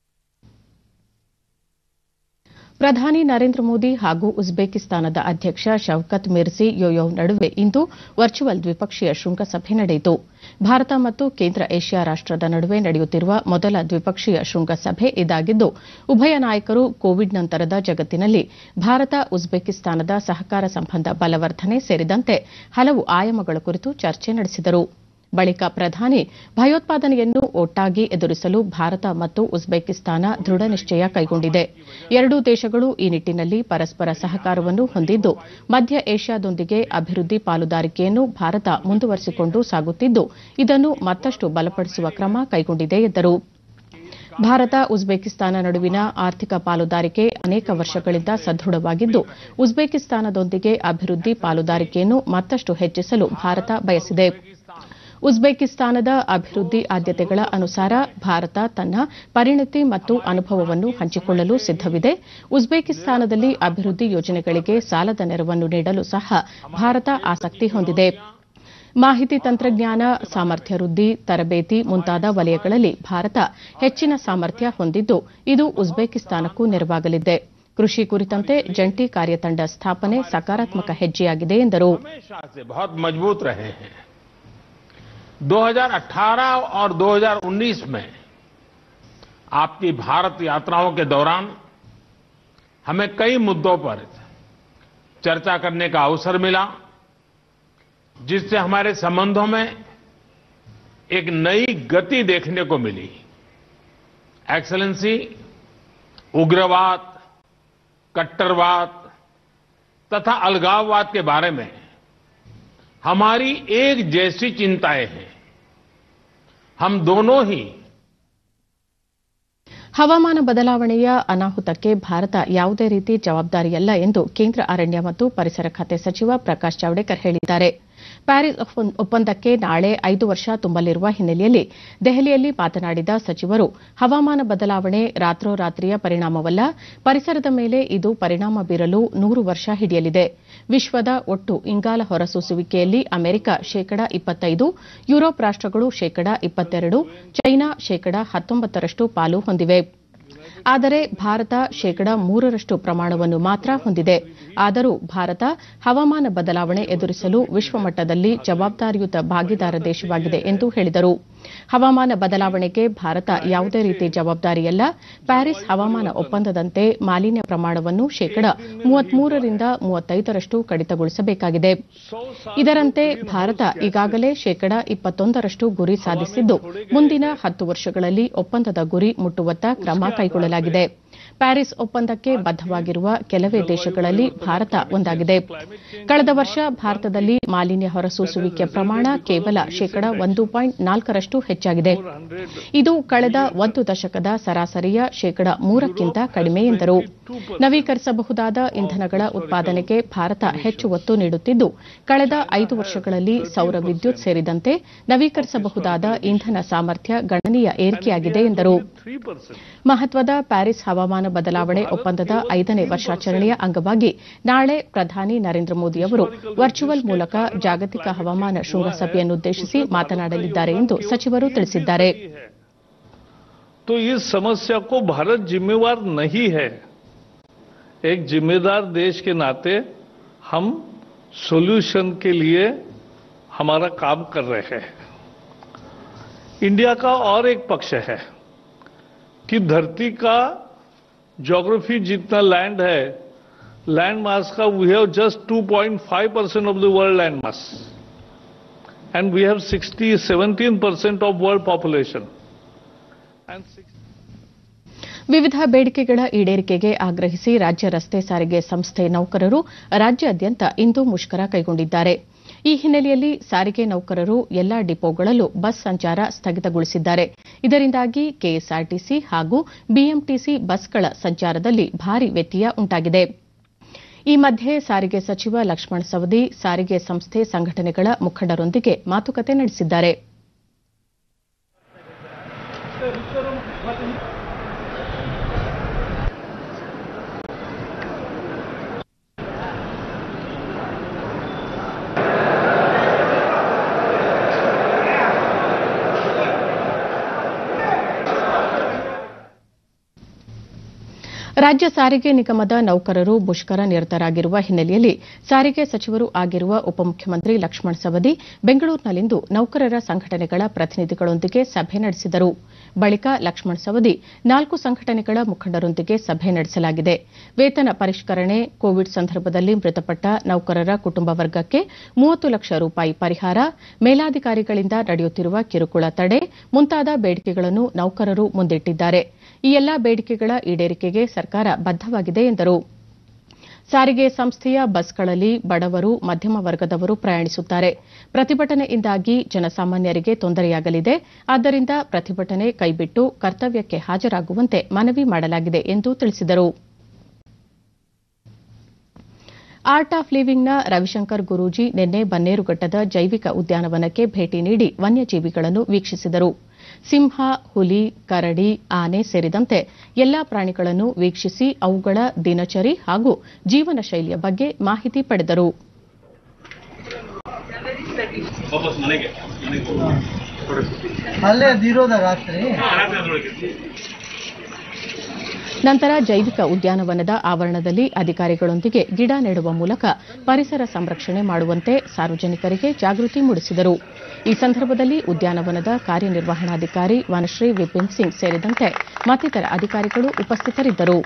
ಪ್ರಧಾನಿ ನರೇಂದ್ರ ಮೋದಿ ಹಾಗೂ ಉಜ್ಬೇಕಿಸ್ತಾನದ ಅಧ್ಯಕ್ಷ ಶೌಕತ್ ಮಿರ್ಜಿ ಯೋಯೋವ್ ನಡುವೆ ಇಂದು ವರ್ಚುವಲ್ ದ್ವಿಪಕ್ಷೀಯ ಶೃಂಗಸಭೆ ನಡೆಯಿತು ಭಾರತ ಮತ್ತು ಕೇಂದ್ರ ಏಷ್ಯಾ ರಾಷ್ಟದ ನಡುವೆ ನಡೆಯುತ್ತಿರುವ ಮೊದಲ ದ್ವಿಪಕ್ಷೀಯ ಶೃಂಗಸಭೆ ಇದಾಗಿದ್ದು ಉಭಯ ನಾಯಕರು ಕೋವಿಡ್ ನಂತರದ ಜಗತ್ತಿನಲ್ಲಿ ಭಾರತ ಉಜ್ಬೇಕಿಸ್ತಾನದ ಸಹಕಾರ ಸಂಬಂಧ ಬಲವರ್ಧನೆ ಸೇರಿದಂತೆ ಹಲವು ಆಯಾಮಗಳ ಕುರಿತು ಚರ್ಚೆ ನಡೆಸಿದರು ಬಳಿಕ ಪ್ರಧಾನಿ ಭಯೋತ್ಪಾದನೆಯನ್ನು ಒಟ್ಟಾಗಿ ಎದುರಿಸಲು ಭಾರತ ಮತ್ತು ಉಜ್ಬೇಕಿಸ್ತಾನ ದೃಢ ನಿಶ್ಚಯ ಕೈಗೊಂಡಿದೆ ಎರಡೂ ದೇಶಗಳು ಈ ನಿಟ್ಟಿನಲ್ಲಿ ಪರಸ್ಪರ ಸಹಕಾರವನ್ನು ಹೊಂದಿದ್ದು ಮಧ್ಯ ಏಷ್ಯಾದೊಂದಿಗೆ ಅಭಿವೃದ್ಧಿ ಪಾಲುದಾರಿಕೆಯನ್ನು ಭಾರತ ಮುಂದುವರಿಸಿಕೊಂಡು ಸಾಗುತ್ತಿದ್ದು ಇದನ್ನು ಮತ್ತಷ್ಟು ಬಲಪಡಿಸುವ ಕ್ರಮ ಕೈಗೊಂಡಿದೆ ಎಂದರು ಭಾರತ ಉಜ್ಬೇಕಿಸ್ತಾನ ನಡುವಿನ ಆರ್ಥಿಕ ಪಾಲುದಾರಿಕೆ ಅನೇಕ ವರ್ಷಗಳಿಂದ ಸದೃಢವಾಗಿದ್ದು ಉಜ್ಬೇಕಿಸ್ತಾನದೊಂದಿಗೆ ಅಭಿವೃದ್ಧಿ ಪಾಲುದಾರಿಕೆಯನ್ನು ಮತ್ತಷ್ಟು ಹೆಚ್ಚಿಸಲು ಭಾರತ ಬಯಸಿದೆ ಉಜ್ಬೇಕಿಸ್ತಾನದ ಅಭಿವೃದ್ಧಿ ಆದ್ಯತೆಗಳ ಅನುಸಾರ ಭಾರತ ತನ್ನ ಪರಿಣತಿ ಮತ್ತು ಅನುಭವವನ್ನು ಹಂಚಿಕೊಳ್ಳಲು ಸಿದ್ದವಿದೆ ಉಜ್ಬೇಕಿಸ್ತಾನದಲ್ಲಿ ಅಭಿವೃದ್ಧಿ ಯೋಜನೆಗಳಿಗೆ ಸಾಲದ ನೆರವನ್ನು ನೀಡಲು ಸಹ ಭಾರತ ಆಸಕ್ತಿ ಹೊಂದಿದೆ ಮಾಹಿತಿ ತಂತ್ರಜ್ಞಾನ ಸಾಮರ್ಥ್ಯ ವೃದ್ಧಿ ತರಬೇತಿ ಮುಂತಾದ ವಲಯಗಳಲ್ಲಿ ಭಾರತ ಹೆಚ್ಚಿನ ಸಾಮರ್ಥ್ಯ ಹೊಂದಿದ್ದು ಇದು ಉಜ್ಬೇಕಿಸ್ತಾನಕ್ಕೂ ನೆರವಾಗಲಿದೆ ಕೃಷಿ ಕುರಿತಂತೆ ಜಂಟಿ ಕಾರ್ಯತಂಡ ಸ್ಥಾಪನೆ ಸಕಾರಾತ್ಮಕ ಹೆಜ್ಜೆಯಾಗಿದೆ ಎಂದರು हमेशा से बहुत मजबूत रहे हैं 2018 और 2019 में आपकी भारत यात्राओं के दौरान हमें कई मुद्दों पर चर्चा करने का अवसर मिला जिससे हमारे संबंधों में एक नई गति देखने को मिली एक्सलेंसी उग्रवाद कट्टरवाद तथा अलगाववाद के बारे में हमारी एक जैसी चिंताएं हैं हम दोनों ही ಹವಾಮಾನ ಬದಲಾವಣೆಯ ಅನಾಹುತಕ್ಕೆ ಭಾರತ ಯಾವುದೇ ರೀತಿ ಜವಾಬ್ದಾರಿಯಲ್ಲ ಎಂದು ಕೇಂದ್ರ ಅರಣ್ಯ ಮತ್ತು ಪರಿಸರ ಖಾತೆ ಸಚಿವ ಪ್ರಕಾಶ್ ಜಾವಡೇಕರ್ ಹೇಳಿದ್ದಾರೆ ಪ್ಯಾರಿಸ್ ಒಪ್ಪಂ- ಒಪ್ಪಂದಕ್ಕೆ ನಾಳೆ ಐದು ವರ್ಷ ತುಂಬಲಿರುವ ಹಿನ್ನೆಲೆಯಲ್ಲಿ ದೆಹಲಿಯಲ್ಲಿ ಮಾತನಾಡಿದ ಸಚಿವರು ಹವಾಮಾನ ಬದಲಾವಣೆ ರಾತ್ರೋರಾತ್ರಿಯ ಪರಿಣಾಮವಲ್ಲ ಪರಿಸರದ ಮೇಲೆ ಇದು ಪರಿಣಾಮ ಬೀರಲು ನೂರು ವರ್ಷ ಹಿಡಿಯಲಿದೆ ವಿಶ್ವದ ಒಟ್ಟು ಇಂಗಾಲ ಹೊರಸೂಸುವಿಕೆಯಲ್ಲಿ ಅಮೆರಿಕ ಶೇಕಡ ಇಪ್ಪತ್ತೈದು ಯುರೋಪ್ ರಾಷ್ಟಗಳು ಶೇಕಡ ಇಪ್ಪತ್ತೆರಡು ಚೈನಾ ಶೇಕಡ ಹತ್ತೊಂಬತ್ತರಷ್ಟು ಪಾಲು ಹೊಂದಿವೆ ಆದರೆ ಭಾರತ ಶೇಕಡ ಮೂರರಷ್ಟು ಪ್ರಮಾಣವನ್ನು ಮಾತ್ರ ಹೊಂದಿದೆ ಆದರೂ ಭಾರತ ಹವಾಮಾನ ಬದಲಾವಣೆ ಎದುರಿಸಲು ವಿಶ್ವಮಟ್ಟದಲ್ಲಿ ಜವಾಬ್ದಾರಿಯುತ ಭಾಗಿದಾರ ದೇಶವಾಗಿದೆ ಎಂದು ಹೇಳಿದರು ಹವಾಮಾನ ಬದಲಾವಣೆಗೆ ಭಾರತ ಯಾವುದೇ ರೀತಿ ಜವಾಬ್ದಾರಿಯಲ್ಲ ಪ್ಯಾರಿಸ್ ಹವಾಮಾನ ಒಪ್ಪಂದದಂತೆ ಮಾಲಿನ್ಯ ಪ್ರಮಾಣವನ್ನು ಶೇಕಡ ಮೂವತ್ಮೂರರಿಂದ ಮೂವತ್ತೈದರಷ್ಟು ಕಡಿತಗೊಳಿಸಬೇಕಾಗಿದೆ ಇದರಂತೆ ಭಾರತ ಈಗಾಗಲೇ ಶೇಕಡ ಇಪ್ಪತ್ತೊಂದರಷ್ಟು ಗುರಿ ಸಾಧಿಸಿದ್ದು ಮುಂದಿನ ಹತ್ತು ವರ್ಷಗಳಲ್ಲಿ ಒಪ್ಪಂದದ ಗುರಿ ಮುಟ್ಟುವತ್ತ ಕ್ರಮ ಕೈಗೊಳ್ಳಲಾಗಿದೆ ಪ್ಯಾರಿಸ್ ಒಪ್ಪಂದಕ್ಕೆ ಬದ್ದವಾಗಿರುವ ಕೆಲವೇ ದೇಶಗಳಲ್ಲಿ ಭಾರತ ಒಂದಾಗಿದೆ ಕಳೆದ ವರ್ಷ ಭಾರತದಲ್ಲಿ ಮಾಲಿನ್ಯ ಹೊರಸೂಸುವಿಕೆ ಪ್ರಮಾಣ ಕೇವಲ ಶೇಕಡ ಒಂದು ಪಾಯಿಂಟ್ ನಾಲ್ಕರಷ್ಟು ಹೆಚ್ಚಾಗಿದೆ ಇದು ಕಳೆದ ಒಂದು ದಶಕದ ಸರಾಸರಿಯ ಶೇಕಡ ಮೂರಕ್ಕಿಂತ ಕಡಿಮೆ ಎಂದರು ನವೀಕರಿಸಬಹುದಾದ ಇಂಧನಗಳ ಉತ್ಪಾದನೆಗೆ ಭಾರತ ಹೆಚ್ಚು ಒತ್ತು ನೀಡುತ್ತಿದ್ದು ಕಳೆದ ಐದು ವರ್ಷಗಳಲ್ಲಿ ಸೌರ ವಿದ್ಯುತ್ ಸೇರಿದಂತೆ ನವೀಕರಿಸಬಹುದಾದ ಇಂಧನ ಸಾಮರ್ಥ್ಯ ಗಣನೀಯ ಏರಿಕೆಯಾಗಿದೆ ಎಂದರು ಮಹತ್ವದ ಪ್ಯಾರಿಸ್ ಹವಾಮಾನ ಬದಲಾವಣೆ ಒಪ್ಪಂದದ ಐದನೇ ವರ್ಷಾಚರಣೆಯ ಅಂಗವಾಗಿ ನಾಳೆ ಪ್ರಧಾನಿ ನರೇಂದ್ರ ಮೋದಿ ಅವರು ವರ್ಚುವಲ್ ಮೂಲಕ ಜಾಗತಿಕ ಹವಾಮಾನ ಶೃಂಗಸಭೆಯನ್ನುದ್ದೇಶಿಸಿ ಮಾತನಾಡಲಿದ್ದಾರೆ ಎಂದು ಸಚಿವರು ತಿಳಿಸಿದ್ದಾರೆ तो इस समस्या को भारत जिम्मेवार नहीं है एक जिम्मेदार देश के नाते हम सॉल्यूशन के लिए हमारा काम कर रहे हैं इंडिया का और एक पक्ष है कि धरती का ज्योग्राफी जितना लैंड है लैंड मास का we have just 2.5 percent of the world land mass and we have 60 17 percent of world population ವಿವಿಧ ಬೇಡಿಕೆಗಳ ಈಡೇರಿಕೆಗೆ ಆಗ್ರಹಿಸಿ ರಾಜ್ಯ ರಸ್ತೆ ಸಾರಿಗೆ ಸಂಸ್ಥೆ ನೌಕರರು ರಾಜ್ಯಾದ್ಯಂತ ಇಂದು ಮುಷ್ಕರ ಕೈಗೊಂಡಿದ್ದಾರೆ ಈ ಹಿನ್ನೆಲೆಯಲ್ಲಿ ಸಾರಿಗೆ ನೌಕರರು ಎಲ್ಲಾ ಡಿಪೋಗಳಲ್ಲೂ ಬಸ್ ಸಂಚಾರ ಸ್ಥಗಿತಗೊಳಿಸಿದ್ದಾರೆ ಇದರಿಂದಾಗಿ ಕೆಎಸ್ಆರ್ಟಿಸಿ ಹಾಗೂ ಬಿಎಂಟಿಸಿ ಬಸ್ಗಳ ಸಂಚಾರದಲ್ಲಿ ಭಾರಿ ವ್ಯತ್ಯಯ ಉಂಟಾಗಿದೆ ಈ ಮಧ್ಯೆ ಸಾರಿಗೆ ಸಚಿವ ಲಕ್ಷ್ಮಣ ಸವದಿ ಸಾರಿಗೆ ಸಂಸ್ಥೆ ಸಂಘಟನೆಗಳ ಮುಖಂಡರೊಂದಿಗೆ ಮಾತುಕತೆ ನಡೆಸಿದ್ದಾರೆ ರಾಜ್ಯ ಸಾರಿಗೆ ನಿಗಮದ ನೌಕರರು ಮುಷ್ಕರ ನಿರತರಾಗಿರುವ ಹಿನ್ನೆಲೆಯಲ್ಲಿ ಸಾರಿಗೆ ಸಚಿವರು ಆಗಿರುವ ಉಪಮುಖ್ಯಮಂತ್ರಿ ಲಕ್ಷ್ಮಣ ಸವದಿ ಬೆಂಗಳೂರಿನಲ್ಲಿಂದು ನೌಕರರ ಸಂಘಟನೆಗಳ ಪ್ರತಿನಿಧಿಗಳೊಂದಿಗೆ ಸಭೆ ನಡೆಸಿದರು ಬಳಿಕ ಲಕ್ಷ್ಮಣ ಸವದಿ ನಾಲ್ಕು ಸಂಘಟನೆಗಳ ಮುಖಂಡರೊಂದಿಗೆ ಸಭೆ ನಡೆಸಲಾಗಿದೆ ವೇತನ ಪರಿಷ್ಕರಣೆ ಕೋವಿಡ್ ಸಂದರ್ಭದಲ್ಲಿ ಮೃತಪಟ್ಟ ನೌಕರರ ಕುಟುಂಬ ವರ್ಗಕ್ಕೆ ಮೂವತ್ತು ಲಕ್ಷ ರೂಪಾಯಿ ಪರಿಹಾರ ಮೇಲಾಧಿಕಾರಿಗಳಿಂದ ನಡೆಯುತ್ತಿರುವ ಕಿರುಕುಳ ತಡೆ ಮುಂತಾದ ಬೇಡಿಕೆಗಳನ್ನು ನೌಕರರು ಮುಂದಿಟ್ಟಿದ್ದಾರೆ ಈ ಎಲ್ಲಾ ಬೇಡಿಕೆಗಳ ಈಡೇರಿಕೆಗೆ ಸರ್ಕಾರ ಬದ್ದವಾಗಿದೆ ಎಂದರು ಸಾರಿಗೆ ಸಂಸ್ಥೆಯ ಬಸ್ಗಳಲ್ಲಿ ಬಡವರು ಮಧ್ಯಮ ವರ್ಗದವರು ಪ್ರಯಾಣಿಸುತ್ತಾರೆ ಪ್ರತಿಭಟನೆಯಿಂದಾಗಿ ಜನಸಾಮಾನ್ಯರಿಗೆ ತೊಂದರೆಯಾಗಲಿದೆ ಆದ್ದರಿಂದ ಪ್ರತಿಭಟನೆ ಕೈಬಿಟ್ಟು ಕರ್ತವ್ಯಕ್ಕೆ ಹಾಜರಾಗುವಂತೆ ಮನವಿ ಮಾಡಲಾಗಿದೆ ಎಂದು ತಿಳಿಸಿದರು ಆರ್ಟ್ ಆಫ್ ಲಿವಿಂಗ್ನ ರವಿಶಂಕರ್ ಗುರೂಜಿ ನಿನ್ನೆ ಬನ್ನೇರುಘಟ್ಟದ ಜೈವಿಕ ಉದ್ಯಾನವನಕ್ಕೆ ಭೇಟಿ ನೀಡಿ ವನ್ಯಜೀವಿಗಳನ್ನು ವೀಕ್ಷಿಸಿದರು ಸಿಂಹ ಹುಲಿ ಕರಡಿ ಆನೆ ಸೇರಿದಂತೆ ಎಲ್ಲಾ ಪ್ರಾಣಿಗಳನ್ನು ವೀಕ್ಷಿಸಿ ಅವುಗಳ ದಿನಚರಿ ಹಾಗೂ ಜೀವನ ಶೈಲಿಯ ಬಗ್ಗೆ ಮಾಹಿತಿ ಪಡೆದರು ಅಲ್ಲೇ ಅದಿರೋದ ರಾತ್ರಿ ನಂತರ ಜೈವಿಕ ಉದ್ಯಾನವನದ ಆವರಣದಲ್ಲಿ ಅಧಿಕಾರಿಗಳೊಂದಿಗೆ ಗಿಡ ನೆಡುವ ಮೂಲಕ ಪರಿಸರ ಸಂರಕ್ಷಣೆ ಮಾಡುವಂತೆ ಸಾರ್ವಜನಿಕರಿಗೆ ಜಾಗೃತಿ ಮೂಡಿಸಿದರು ಈ ಸಂದರ್ಭದಲ್ಲಿ ಉದ್ಯಾನವನದ ಕಾರ್ಯನಿರ್ವಹಣಾಧಿಕಾರಿ ವನಶ್ರೀ ವಿಪಿನ್ ಸಿಂಗ್ ಸೇರಿದಂತೆ ಮತ್ತಿತರ ಅಧಿಕಾರಿಗಳು ಉಪಸ್ಥಿತರಿದ್ದರು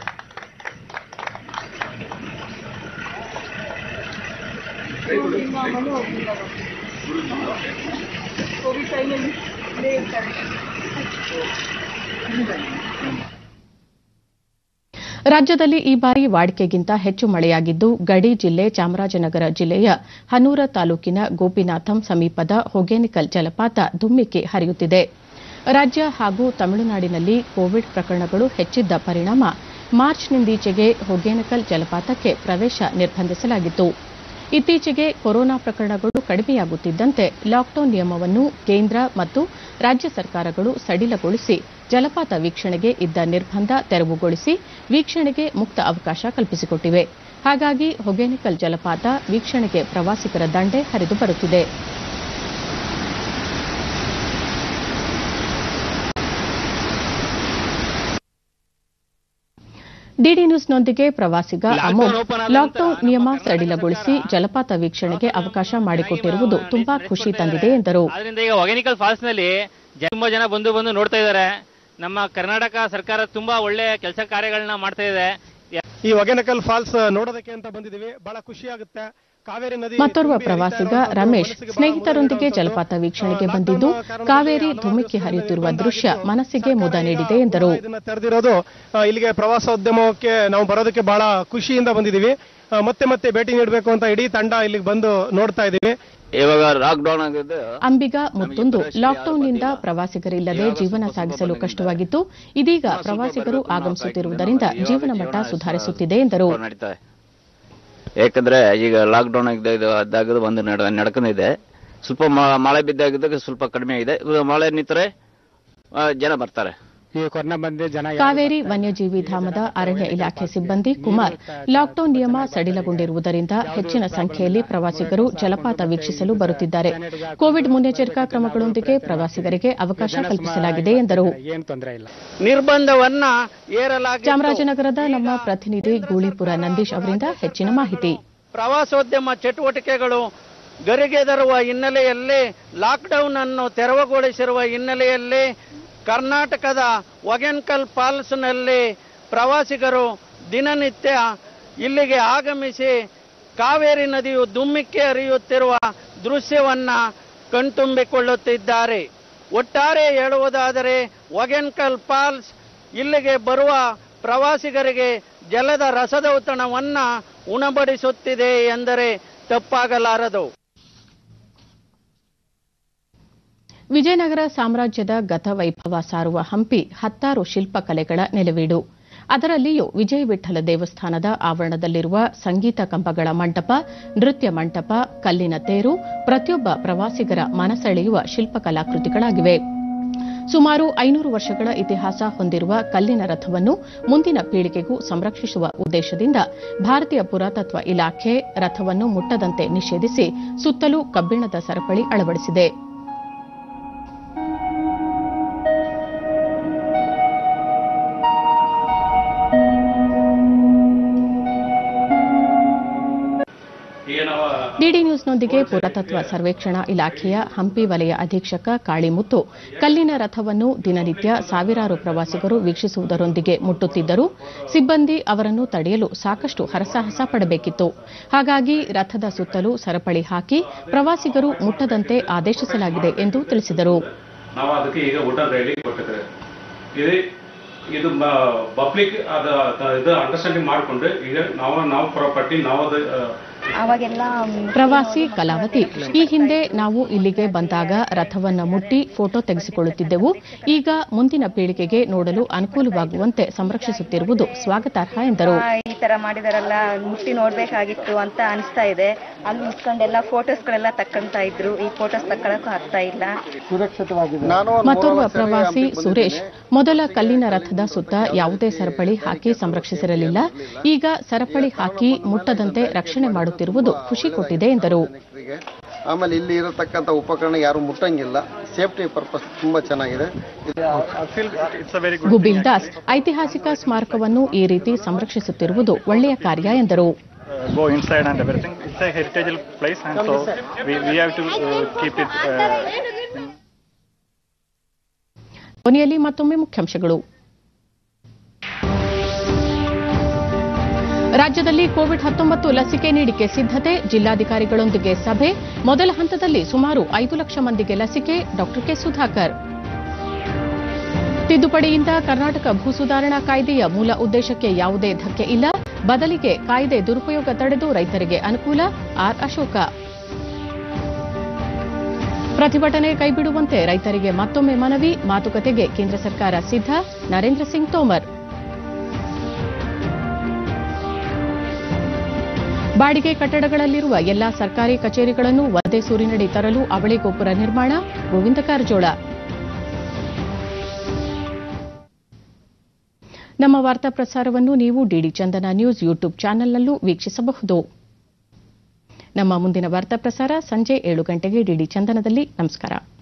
ರಾಜ್ಯದಲ್ಲಿ ಈ ಬಾರಿ ವಾಡಿಕೆಗಿಂತ ಹೆಚ್ಚು ಮಳೆಯಾಗಿದ್ದು ಗಡಿ ಜಿಲ್ಲೆ ಚಾಮರಾಜನಗರ ಜಿಲ್ಲೆಯ ಹನೂರ ತಾಲೂಕಿನ ಗೋಪಿನಾಥಂ ಸಮೀಪದ ಹೊಗೇನಿಕಲ್ ಜಲಪಾತ ಧುಮ್ಮಿಕ್ಕಿ ಹರಿಯುತ್ತಿದೆ ರಾಜ್ಯ ಹಾಗೂ ತಮಿಳುನಾಡಿನಲ್ಲಿ ಕೋವಿಡ್ ಪ್ರಕರಣಗಳು ಹೆಚ್ಚಿದ್ದ ಪರಿಣಾಮ ಮಾರ್ಚ್ನಿಂದೀಚೆಗೆ ಹೊಗೇನಕಲ್ ಜಲಪಾತಕ್ಕೆ ಪ್ರವೇಶ ನಿರ್ಬಂಧಿಸಲಾಗಿತ್ತು ಇತ್ತೀಚೆಗೆ ಕೊರೋನಾ ಪ್ರಕರಣಗಳು ಕಡಿಮೆಯಾಗುತ್ತಿದ್ದಂತೆ ಲಾಕ್ಡೌನ್ ನಿಯಮವನ್ನು ಕೇಂದ್ರ ಮತ್ತು ರಾಜ್ಯ ಸರ್ಕಾರಗಳು ಸಡಿಲಗೊಳಿಸಿ ಜಲಪಾತ ವೀಕ್ಷಣೆಗೆ ಇದ್ದ ನಿರ್ಬಂಧ ತೆರವುಗೊಳಿಸಿ ವೀಕ್ಷಣೆಗೆ ಮುಕ್ತ ಅವಕಾಶ ಕಲ್ಪಿಸಿಕೊಟ್ಟಿವೆ ಹಾಗಾಗಿ ಹೊಗೇನಕಲ್ ಜಲಪಾತ ವೀಕ್ಷಣೆಗೆ ಪ್ರವಾಸಿಗರ ದಂಡೆ ಹರಿದು ಬರುತ್ತಿದೆ ಡಿಡಿ ನ್ಯೂಸ್ನೊಂದಿಗೆ ಪ್ರವಾಸಿಗ ಅಮೋಘ್ ಲಾಕ್ಡೌನ್ ನಿಯಮ ಸಡಿಲಗೊಳಿಸಿ ಜಲಪಾತ ವೀಕ್ಷಣೆಗೆ ಅವಕಾಶ ಮಾಡಿಕೊಟ್ಟಿರುವುದು ತುಂಬಾ ಖುಷಿ ತಂದಿದೆ ಎಂದರು ಆದ್ರಿಂದ ಈಗ ಒಗೆನಿಕಲ್ ಫಾಲ್ಸ್ ನಲ್ಲಿ ಜ- ತುಂಬಾ ಜನ ಬಂದು ಬಂದು ನೋಡ್ತಾ ಇದ್ದಾರೆ ನಮ್ಮ ಕರ್ನಾಟಕ ಸರ್ಕಾರ ತುಂಬಾ ಒಳ್ಳೆ ಕೆಲಸ ಕಾರ್ಯಗಳನ್ನ ಮಾಡ್ತಾ ಇದೆ ಈ ಒಗೆನಕಲ್ ಫಾಲ್ಸ್ ನೋಡೋದಕ್ಕೆ ಅಂತ ಬಂದಿದ್ದೀವಿ ಬಹಳ ಖುಷಿ ಆಗುತ್ತೆ ಕಾವೇರಿ ನದಿ ಮತ್ತೋರ್ವ ಪ್ರವಾಸಿಗ ರಮೇಶ್ ಸ್ನೇಹಿತರೊಂದಿಗೆ ಜಲಪಾತ ವೀಕ್ಷಣೆಗೆ ಬಂದಿದ್ದು ಕಾವೇರಿ ಧುಮ್ಮಿಕ್ಕಿ ಹರಿಯುತ್ತಿರುವ ದೃಶ್ಯ ಮನಸ್ಸಿಗೆ ಮುದ ನೀಡಿದೆ ಎಂದರು ಇದನ್ನ ತೆರೆದಿರೋದು ಆ, ಇಲ್ಲಿಗೆ ಪ್ರವಾಸೋದ್ಯಮಕ್ಕೆ ನಾವು ಬರೋದಕ್ಕೆ ಬಹಳ ಖುಷಿಯಿಂದ ಬಂದಿದ್ದೀವಿ ಆ, ಮತ್ತೆ ಮತ್ತೆ ಭೇಟಿ ನೀಡಬೇಕು ಅಂತ ಇಡೀ ತಂಡ ಇಲ್ಲಿಗೆ ಬಂದು ನೋಡ್ತಾ ಇದ್ದೀವಿ ಇವಾಗ ಲಾಕ್ ಡೌನ್ ಆಗಿದೆ ಅಂಬಿಗ ಮುತ್ತುಂದು ಲಾಕ್ಡೌನ್ನಿಂದ ಪ್ರವಾಸಿಗರಿಲ್ಲದೆ ಜೀವನ ಸಾಗಿಸಲು ಕಷ್ಟವಾಗಿತ್ತು ಇದೀಗ ಪ್ರವಾಸಿಗರು ಆಗಮಿಸುತ್ತಿರುವುದರಿಂದ ಜೀವನ ಮಟ್ಟ ಸುಧಾರಿಸುತ್ತಿದೆ ಎಂದರು ನಡೀತಾ ಯಾಕಂದ್ರೆ ಈಗ ಲಾಕ್ ಡೌನ್ ಆಗಿದೆ ಇದು ಅದಾಗದು ಒಂದು ನಡ ನಡ್ಕೊಂಡಿದೆ ಸ್ವಲ್ಪ ಮ- ಮಳೆ ಬಿದ್ದಾಗಿದ್ದಾಗ ಸ್ವಲ್ಪ ಕಡಿಮೆ ಆಗಿದೆ ಇವಾಗ ಮಳೆ ನಿಂತರೆ ಆ, ಜನ ಬರ್ತಾರೆ ಈ ಕೊರೋನಾ ಬಂದು ಜನ ಕಾವೇರಿ ವನ್ಯಜೀವಿ ಧಾಮದ ಅರಣ್ಯ ಇಲಾಖೆ ಸಿಬ್ಬಂದಿ ಕುಮಾರ್ ಲಾಕ್ಡೌನ್ ನಿಯಮ ಸಡಿಲಗೊಂಡಿರುವುದರಿಂದ ಹೆಚ್ಚಿನ ಸಂಖ್ಯೆಯಲ್ಲಿ ಪ್ರವಾಸಿಗರು ಜಲಪಾತ ವೀಕ್ಷಿಸಲು ಬರುತ್ತಿದ್ದಾರೆ ಕೋವಿಡ್ ಮುನ್ನೆಚ್ಚರಿಕಾ ಕ್ರಮಗಳೊಂದಿಗೆ ಪ್ರವಾಸಿಗರಿಗೆ ಅವಕಾಶ ಕಲ್ಪಿಸಲಾಗಿದೆ ಎಂದರು ಏನ್ ತೊಂದರೆ ಇಲ್ಲ ನಿರ್ಬಂಧವನ್ನ ಏರಲಾಗಿ ಚಾಮರಾಜನಗರದ ನಮ್ಮ ಪ್ರತಿನಿಧಿ ಗೂಳಿಪುರ ನಂದೀಶ್ ಅವರಿಂದ ಹೆಚ್ಚಿನ ಮಾಹಿತಿ ಪ್ರವಾಸೋದ್ಯಮ ಚಟುವಟಿಕೆಗಳು ಗರಿಗೆದರುವ ಹಿನ್ನೆಲೆಯಲ್ಲಿ ಲಾಕ್ಡೌನ್ ಅನ್ನು ತೆರವುಗೊಳಿಸಿರುವ ಹಿನ್ನೆಲೆಯಲ್ಲಿ ಕರ್ನಾಟಕದ ಒಗೆನ್ಕಲ್ ಫಾಲ್ಸ್ನಲ್ಲಿ ಪ್ರವಾಸಿಗರು ದಿನನಿತ್ಯ ಇಲ್ಲಿಗೆ ಆಗಮಿಸಿ ಕಾವೇರಿ ನದಿಯು ಧುಮ್ಮಿಕ್ಕಿ ಹರಿಯುತ್ತಿರುವ ದೃಶ್ಯವನ್ನ ಕಣ್ತುಂಬಿಕೊಳ್ಳುತ್ತಿದ್ದಾರೆ ಒಟ್ಟಾರೆ ಹೇಳುವುದಾದರೆ ಒಗೆನ್ಕಲ್ ಫಾಲ್ಸ್ ಇಲ್ಲಿಗೆ ಬರುವ ಪ್ರವಾಸಿಗರಿಗೆ ಜಲದ ರಸದೌತಣವನ್ನ ಉಣಬಡಿಸುತ್ತಿದೆ ಎಂದರೆ ತಪ್ಪಾಗಲಾರದು ವಿಜಯನಗರ ಸಾಮ್ರಾಜ್ಯದ ಗತವೈಭವ ಸಾರುವ ಹಂಪಿ ಹತ್ತಾರು ಶಿಲ್ಪಕಲೆಗಳ ನೆಲೆವೀಡು ಅದರಲ್ಲಿಯೂ ವಿಜಯ ವಿಠಲ ದೇವಸ್ಥಾನದ ಆವರಣದಲ್ಲಿರುವ ಸಂಗೀತ ಕಂಬಗಳ ಮಂಟಪ ನೃತ್ಯ ಮಂಟಪ ಕಲ್ಲಿನ ತೇರು ಪ್ರತಿಯೊಬ್ಬ ಪ್ರವಾಸಿಗರ ಮನಸೆಳೆಯುವ ಶಿಲ್ಪಕಲಾಕೃತಿಗಳಾಗಿವೆ ಸುಮಾರು ಐನೂರು ವರ್ಷಗಳ ಇತಿಹಾಸ ಹೊಂದಿರುವ ಕಲ್ಲಿನ ರಥವನ್ನು ಮುಂದಿನ ಪೀಳಿಗೆಗೂ ಸಂರಕ್ಷಿಸುವ ಉದ್ದೇಶದಿಂದ ಭಾರತೀಯ ಪುರಾತತ್ವ ಇಲಾಖೆ ರಥವನ್ನು ಮುಟ್ಟದಂತೆ ನಿಷೇಧಿಸಿ ಸುತ್ತಲೂ ಕಬ್ಬಿಣದ ಸರಪಳಿ ಅಳವಡಿಸಿದೆ ಡಿಡಿ ನ್ಯೂಸ್ನೊಂದಿಗೆ ಪುರಾತತ್ವ ಸರ್ವೇಕ್ಷಣಾ ಇಲಾಖೆಯ ಹಂಪಿ ವಲಯ ಅಧೀಕ್ಷಕ ಕಾಳಿಮುತ್ತು ಕಲ್ಲಿನ ರಥವನ್ನು ದಿನನಿತ್ಯ ಸಾವಿರಾರು ಪ್ರವಾಸಿಗರು ವೀಕ್ಷಿಸುವುದರೊಂದಿಗೆ ಮುಟ್ಟುತ್ತಿದ್ದರು ಸಿಬ್ಬಂದಿ ಅವರನ್ನು ತಡೆಯಲು ಸಾಕಷ್ಟು ಹರಸಾಹಸ ಪಡಬೇಕಿತ್ತು ಹಾಗಾಗಿ ರಥದ ಸುತ್ತಲೂ ಸರಪಳಿ ಹಾಕಿ ಪ್ರವಾಸಿಗರು ಮುಟ್ಟದಂತೆ ಆದೇಶಿಸಲಾಗಿದೆ ಎಂದು ತಿಳಿಸಿದರು ನಾವು ಅದಕ್ಕೆ ಈಗ ಊಟ ರೆಡಿ ಕೊಟ್ಟಿದ್ರೆ ಇದು ಇದು ಪಬ್ಲಿಕ್ ಅದ ಇದು ಅಂಡರ್ಸ್ಟ್ಯಾಂಡಿಂಗ್ ಮಾಡಿಕೊಂಡು ಈಗ ನಾವು ನಾವು ಪ್ರಾಪರ್ಟಿ ನಾವು ಅದು ಆ, ಅವಾಗೆಲ್ಲ ಪ್ರವಾಸಿ ಕಲಾವತಿ ಈ ಹಿಂದೆ ನಾವು ಇಲ್ಲಿಗೆ ಬಂದಾಗ ರಥವನ್ನ ಮುಟ್ಟಿ ಫೋಟೋ ತೆಗೆಸಿಕೊಳ್ಳುತ್ತಿದ್ದೆವು ಈಗ ಮುಂದಿನ ಪೀಳಿಗೆಗೆ ನೋಡಲು ಅನುಕೂಲವಾಗುವಂತೆ ಸಂರಕ್ಷಿಸುತ್ತಿರುವುದು ಸ್ವಾಗತಾರ್ಹ ಎಂದರು ಆ, ಈ ತರ ಮಾಡಿದಾರಲ್ಲ ಮುಟ್ಟಿ ನೋಡ್ಬೇಕಾಗಿತ್ತು ಅಂತ ಅನಿಸ್ತಾ ಇದೆ ಅಲ್ಲಿ ನಿಂತ್ಕೊಂಡೆಲ್ಲ ಫೋಟೋಸ್ಗಳೆಲ್ಲ ತಕ್ಕಂತ ಇದ್ರು ಈ ಫೋಟೋಸ್ ತಕ್ಕೊಳಕ್ಕೂ ಆಗ್ತಾ ಇಲ್ಲ ಸುರಕ್ಷಿತವಾಗಿದೆ ಮತ್ತೋರ್ವ ಪ್ರವಾಸಿ ಸುರೇಶ್ ಮೊದಲ ಕಲ್ಲಿನ ರಥದ ಸುತ್ತ ಯಾವುದೇ ಸರಪಳಿ ಹಾಕಿ ಸಂರಕ್ಷಿಸಿರಲಿಲ್ಲ ಈಗ ಸರಪಳಿ ಹಾಕಿ ಮುಟ್ಟದಂತೆ ರಕ್ಷಣೆ ಮಾಡುತ್ತಿರುವುದು ಖುಷಿ ಕೊಟ್ಟಿದೆ ಎಂದರು ಆಮೇಲೆ ಇಲ್ಲಿ ಇರತಕ್ಕಂಥ ಉಪಕರಣ ಯಾರು ಮುಟ್ಟಂಗಿಲ್ಲ ಸೇಫ್ಟಿ ಪರ್ಪಸ್ ತುಂಬಾ ಚೆನ್ನಾಗಿದೆ ಗುಬಿಲ್ ದಾಸ್ ಐತಿಹಾಸಿಕ ಸ್ಮಾರಕವನ್ನು ಈ ರೀತಿ ಸಂರಕ್ಷಿಸುತ್ತಿರುವುದು ಒಳ್ಳೆಯ ಕಾರ್ಯ ಎಂದರು go inside and everything. It's a heritage place, and so we, we have to uh, keep it. Uh, ಕೊನೆಯಲ್ಲಿ ಮತ್ತೊಮ್ಮೆ ಮುಖ್ಯಾಂಶಗಳು ರಾಜ್ಯದಲ್ಲಿ ಕೋವಿಡ್ ಹತ್ತೊಂಬತ್ತು ಲಸಿಕೆ ನೀಡಿಕೆ ಸಿದ್ಧತೆ ಜಿಲ್ಲಾಧಿಕಾರಿಗಳೊಂದಿಗೆ ಸಭೆ ಮೊದಲ ಹಂತದಲ್ಲಿ ಸುಮಾರು ಐದು ಲಕ್ಷ ಮಂದಿಗೆ ಲಸಿಕೆ ಡಾ ಕೆ ಸುಧಾಕರ್ ತಿದ್ದುಪಡಿಯಿಂದ ಕರ್ನಾಟಕ ಭೂ ಸುಧಾರಣಾ ಕಾಯ್ದೆಯ ಮೂಲ ಉದ್ದೇಶಕ್ಕೆ ಯಾವುದೇ ಧಕ್ಕೆ ಇಲ್ಲ ಬದಲಿಗೆ ಕಾಯ್ದೆ ದುರುಪಯೋಗ ತಡೆದು ರೈತರಿಗೆ ಅನುಕೂಲ ಆರ್ ಅಶೋಕ ಪ್ರತಿಭಟನೆ ಕೈಬಿಡುವಂತೆ ರೈತರಿಗೆ ಮತ್ತೊಮ್ಮೆ ಮನವಿ ಮಾತುಕತೆಗೆ ಕೇಂದ್ರ ಸರ್ಕಾರ ಸಿದ್ಧ ನರೇಂದ್ರ ಸಿಂಗ್ ತೋಮರ್ ಬಾಡಿಗೆ ಕಟ್ಟಡಗಳಲ್ಲಿರುವ ಎಲ್ಲಾ ಸರ್ಕಾರಿ ಕಚೇರಿಗಳನ್ನು ಒಂದೇ ಸೂರಿನಡಿ ತರಲು ಅವಳಿ ಗೋಪುರ ನಿರ್ಮಾಣ ಗೋವಿಂದ ಕಾರಜೋಳ ನಮ್ಮ ವಾರ್ತಾ ಪ್ರಸಾರವನ್ನು ನೀವು ಡಿಡಿ ಚಂದನ ನ್ಯೂಸ್ ಯೂಟ್ಯೂಬ್ ಚಾನೆಲ್ನಲ್ಲೂ ವೀಕ್ಷಿಸಬಹುದು ನಮ್ಮ ಮುಂದಿನ ವಾರ್ತಾ ಪ್ರಸಾರ ಸಂಜೆ ಏಳು ಗಂಟೆಗೆ ಡಿಡಿ ಚಂದನದಲ್ಲಿ ನಮಸ್ಕಾರ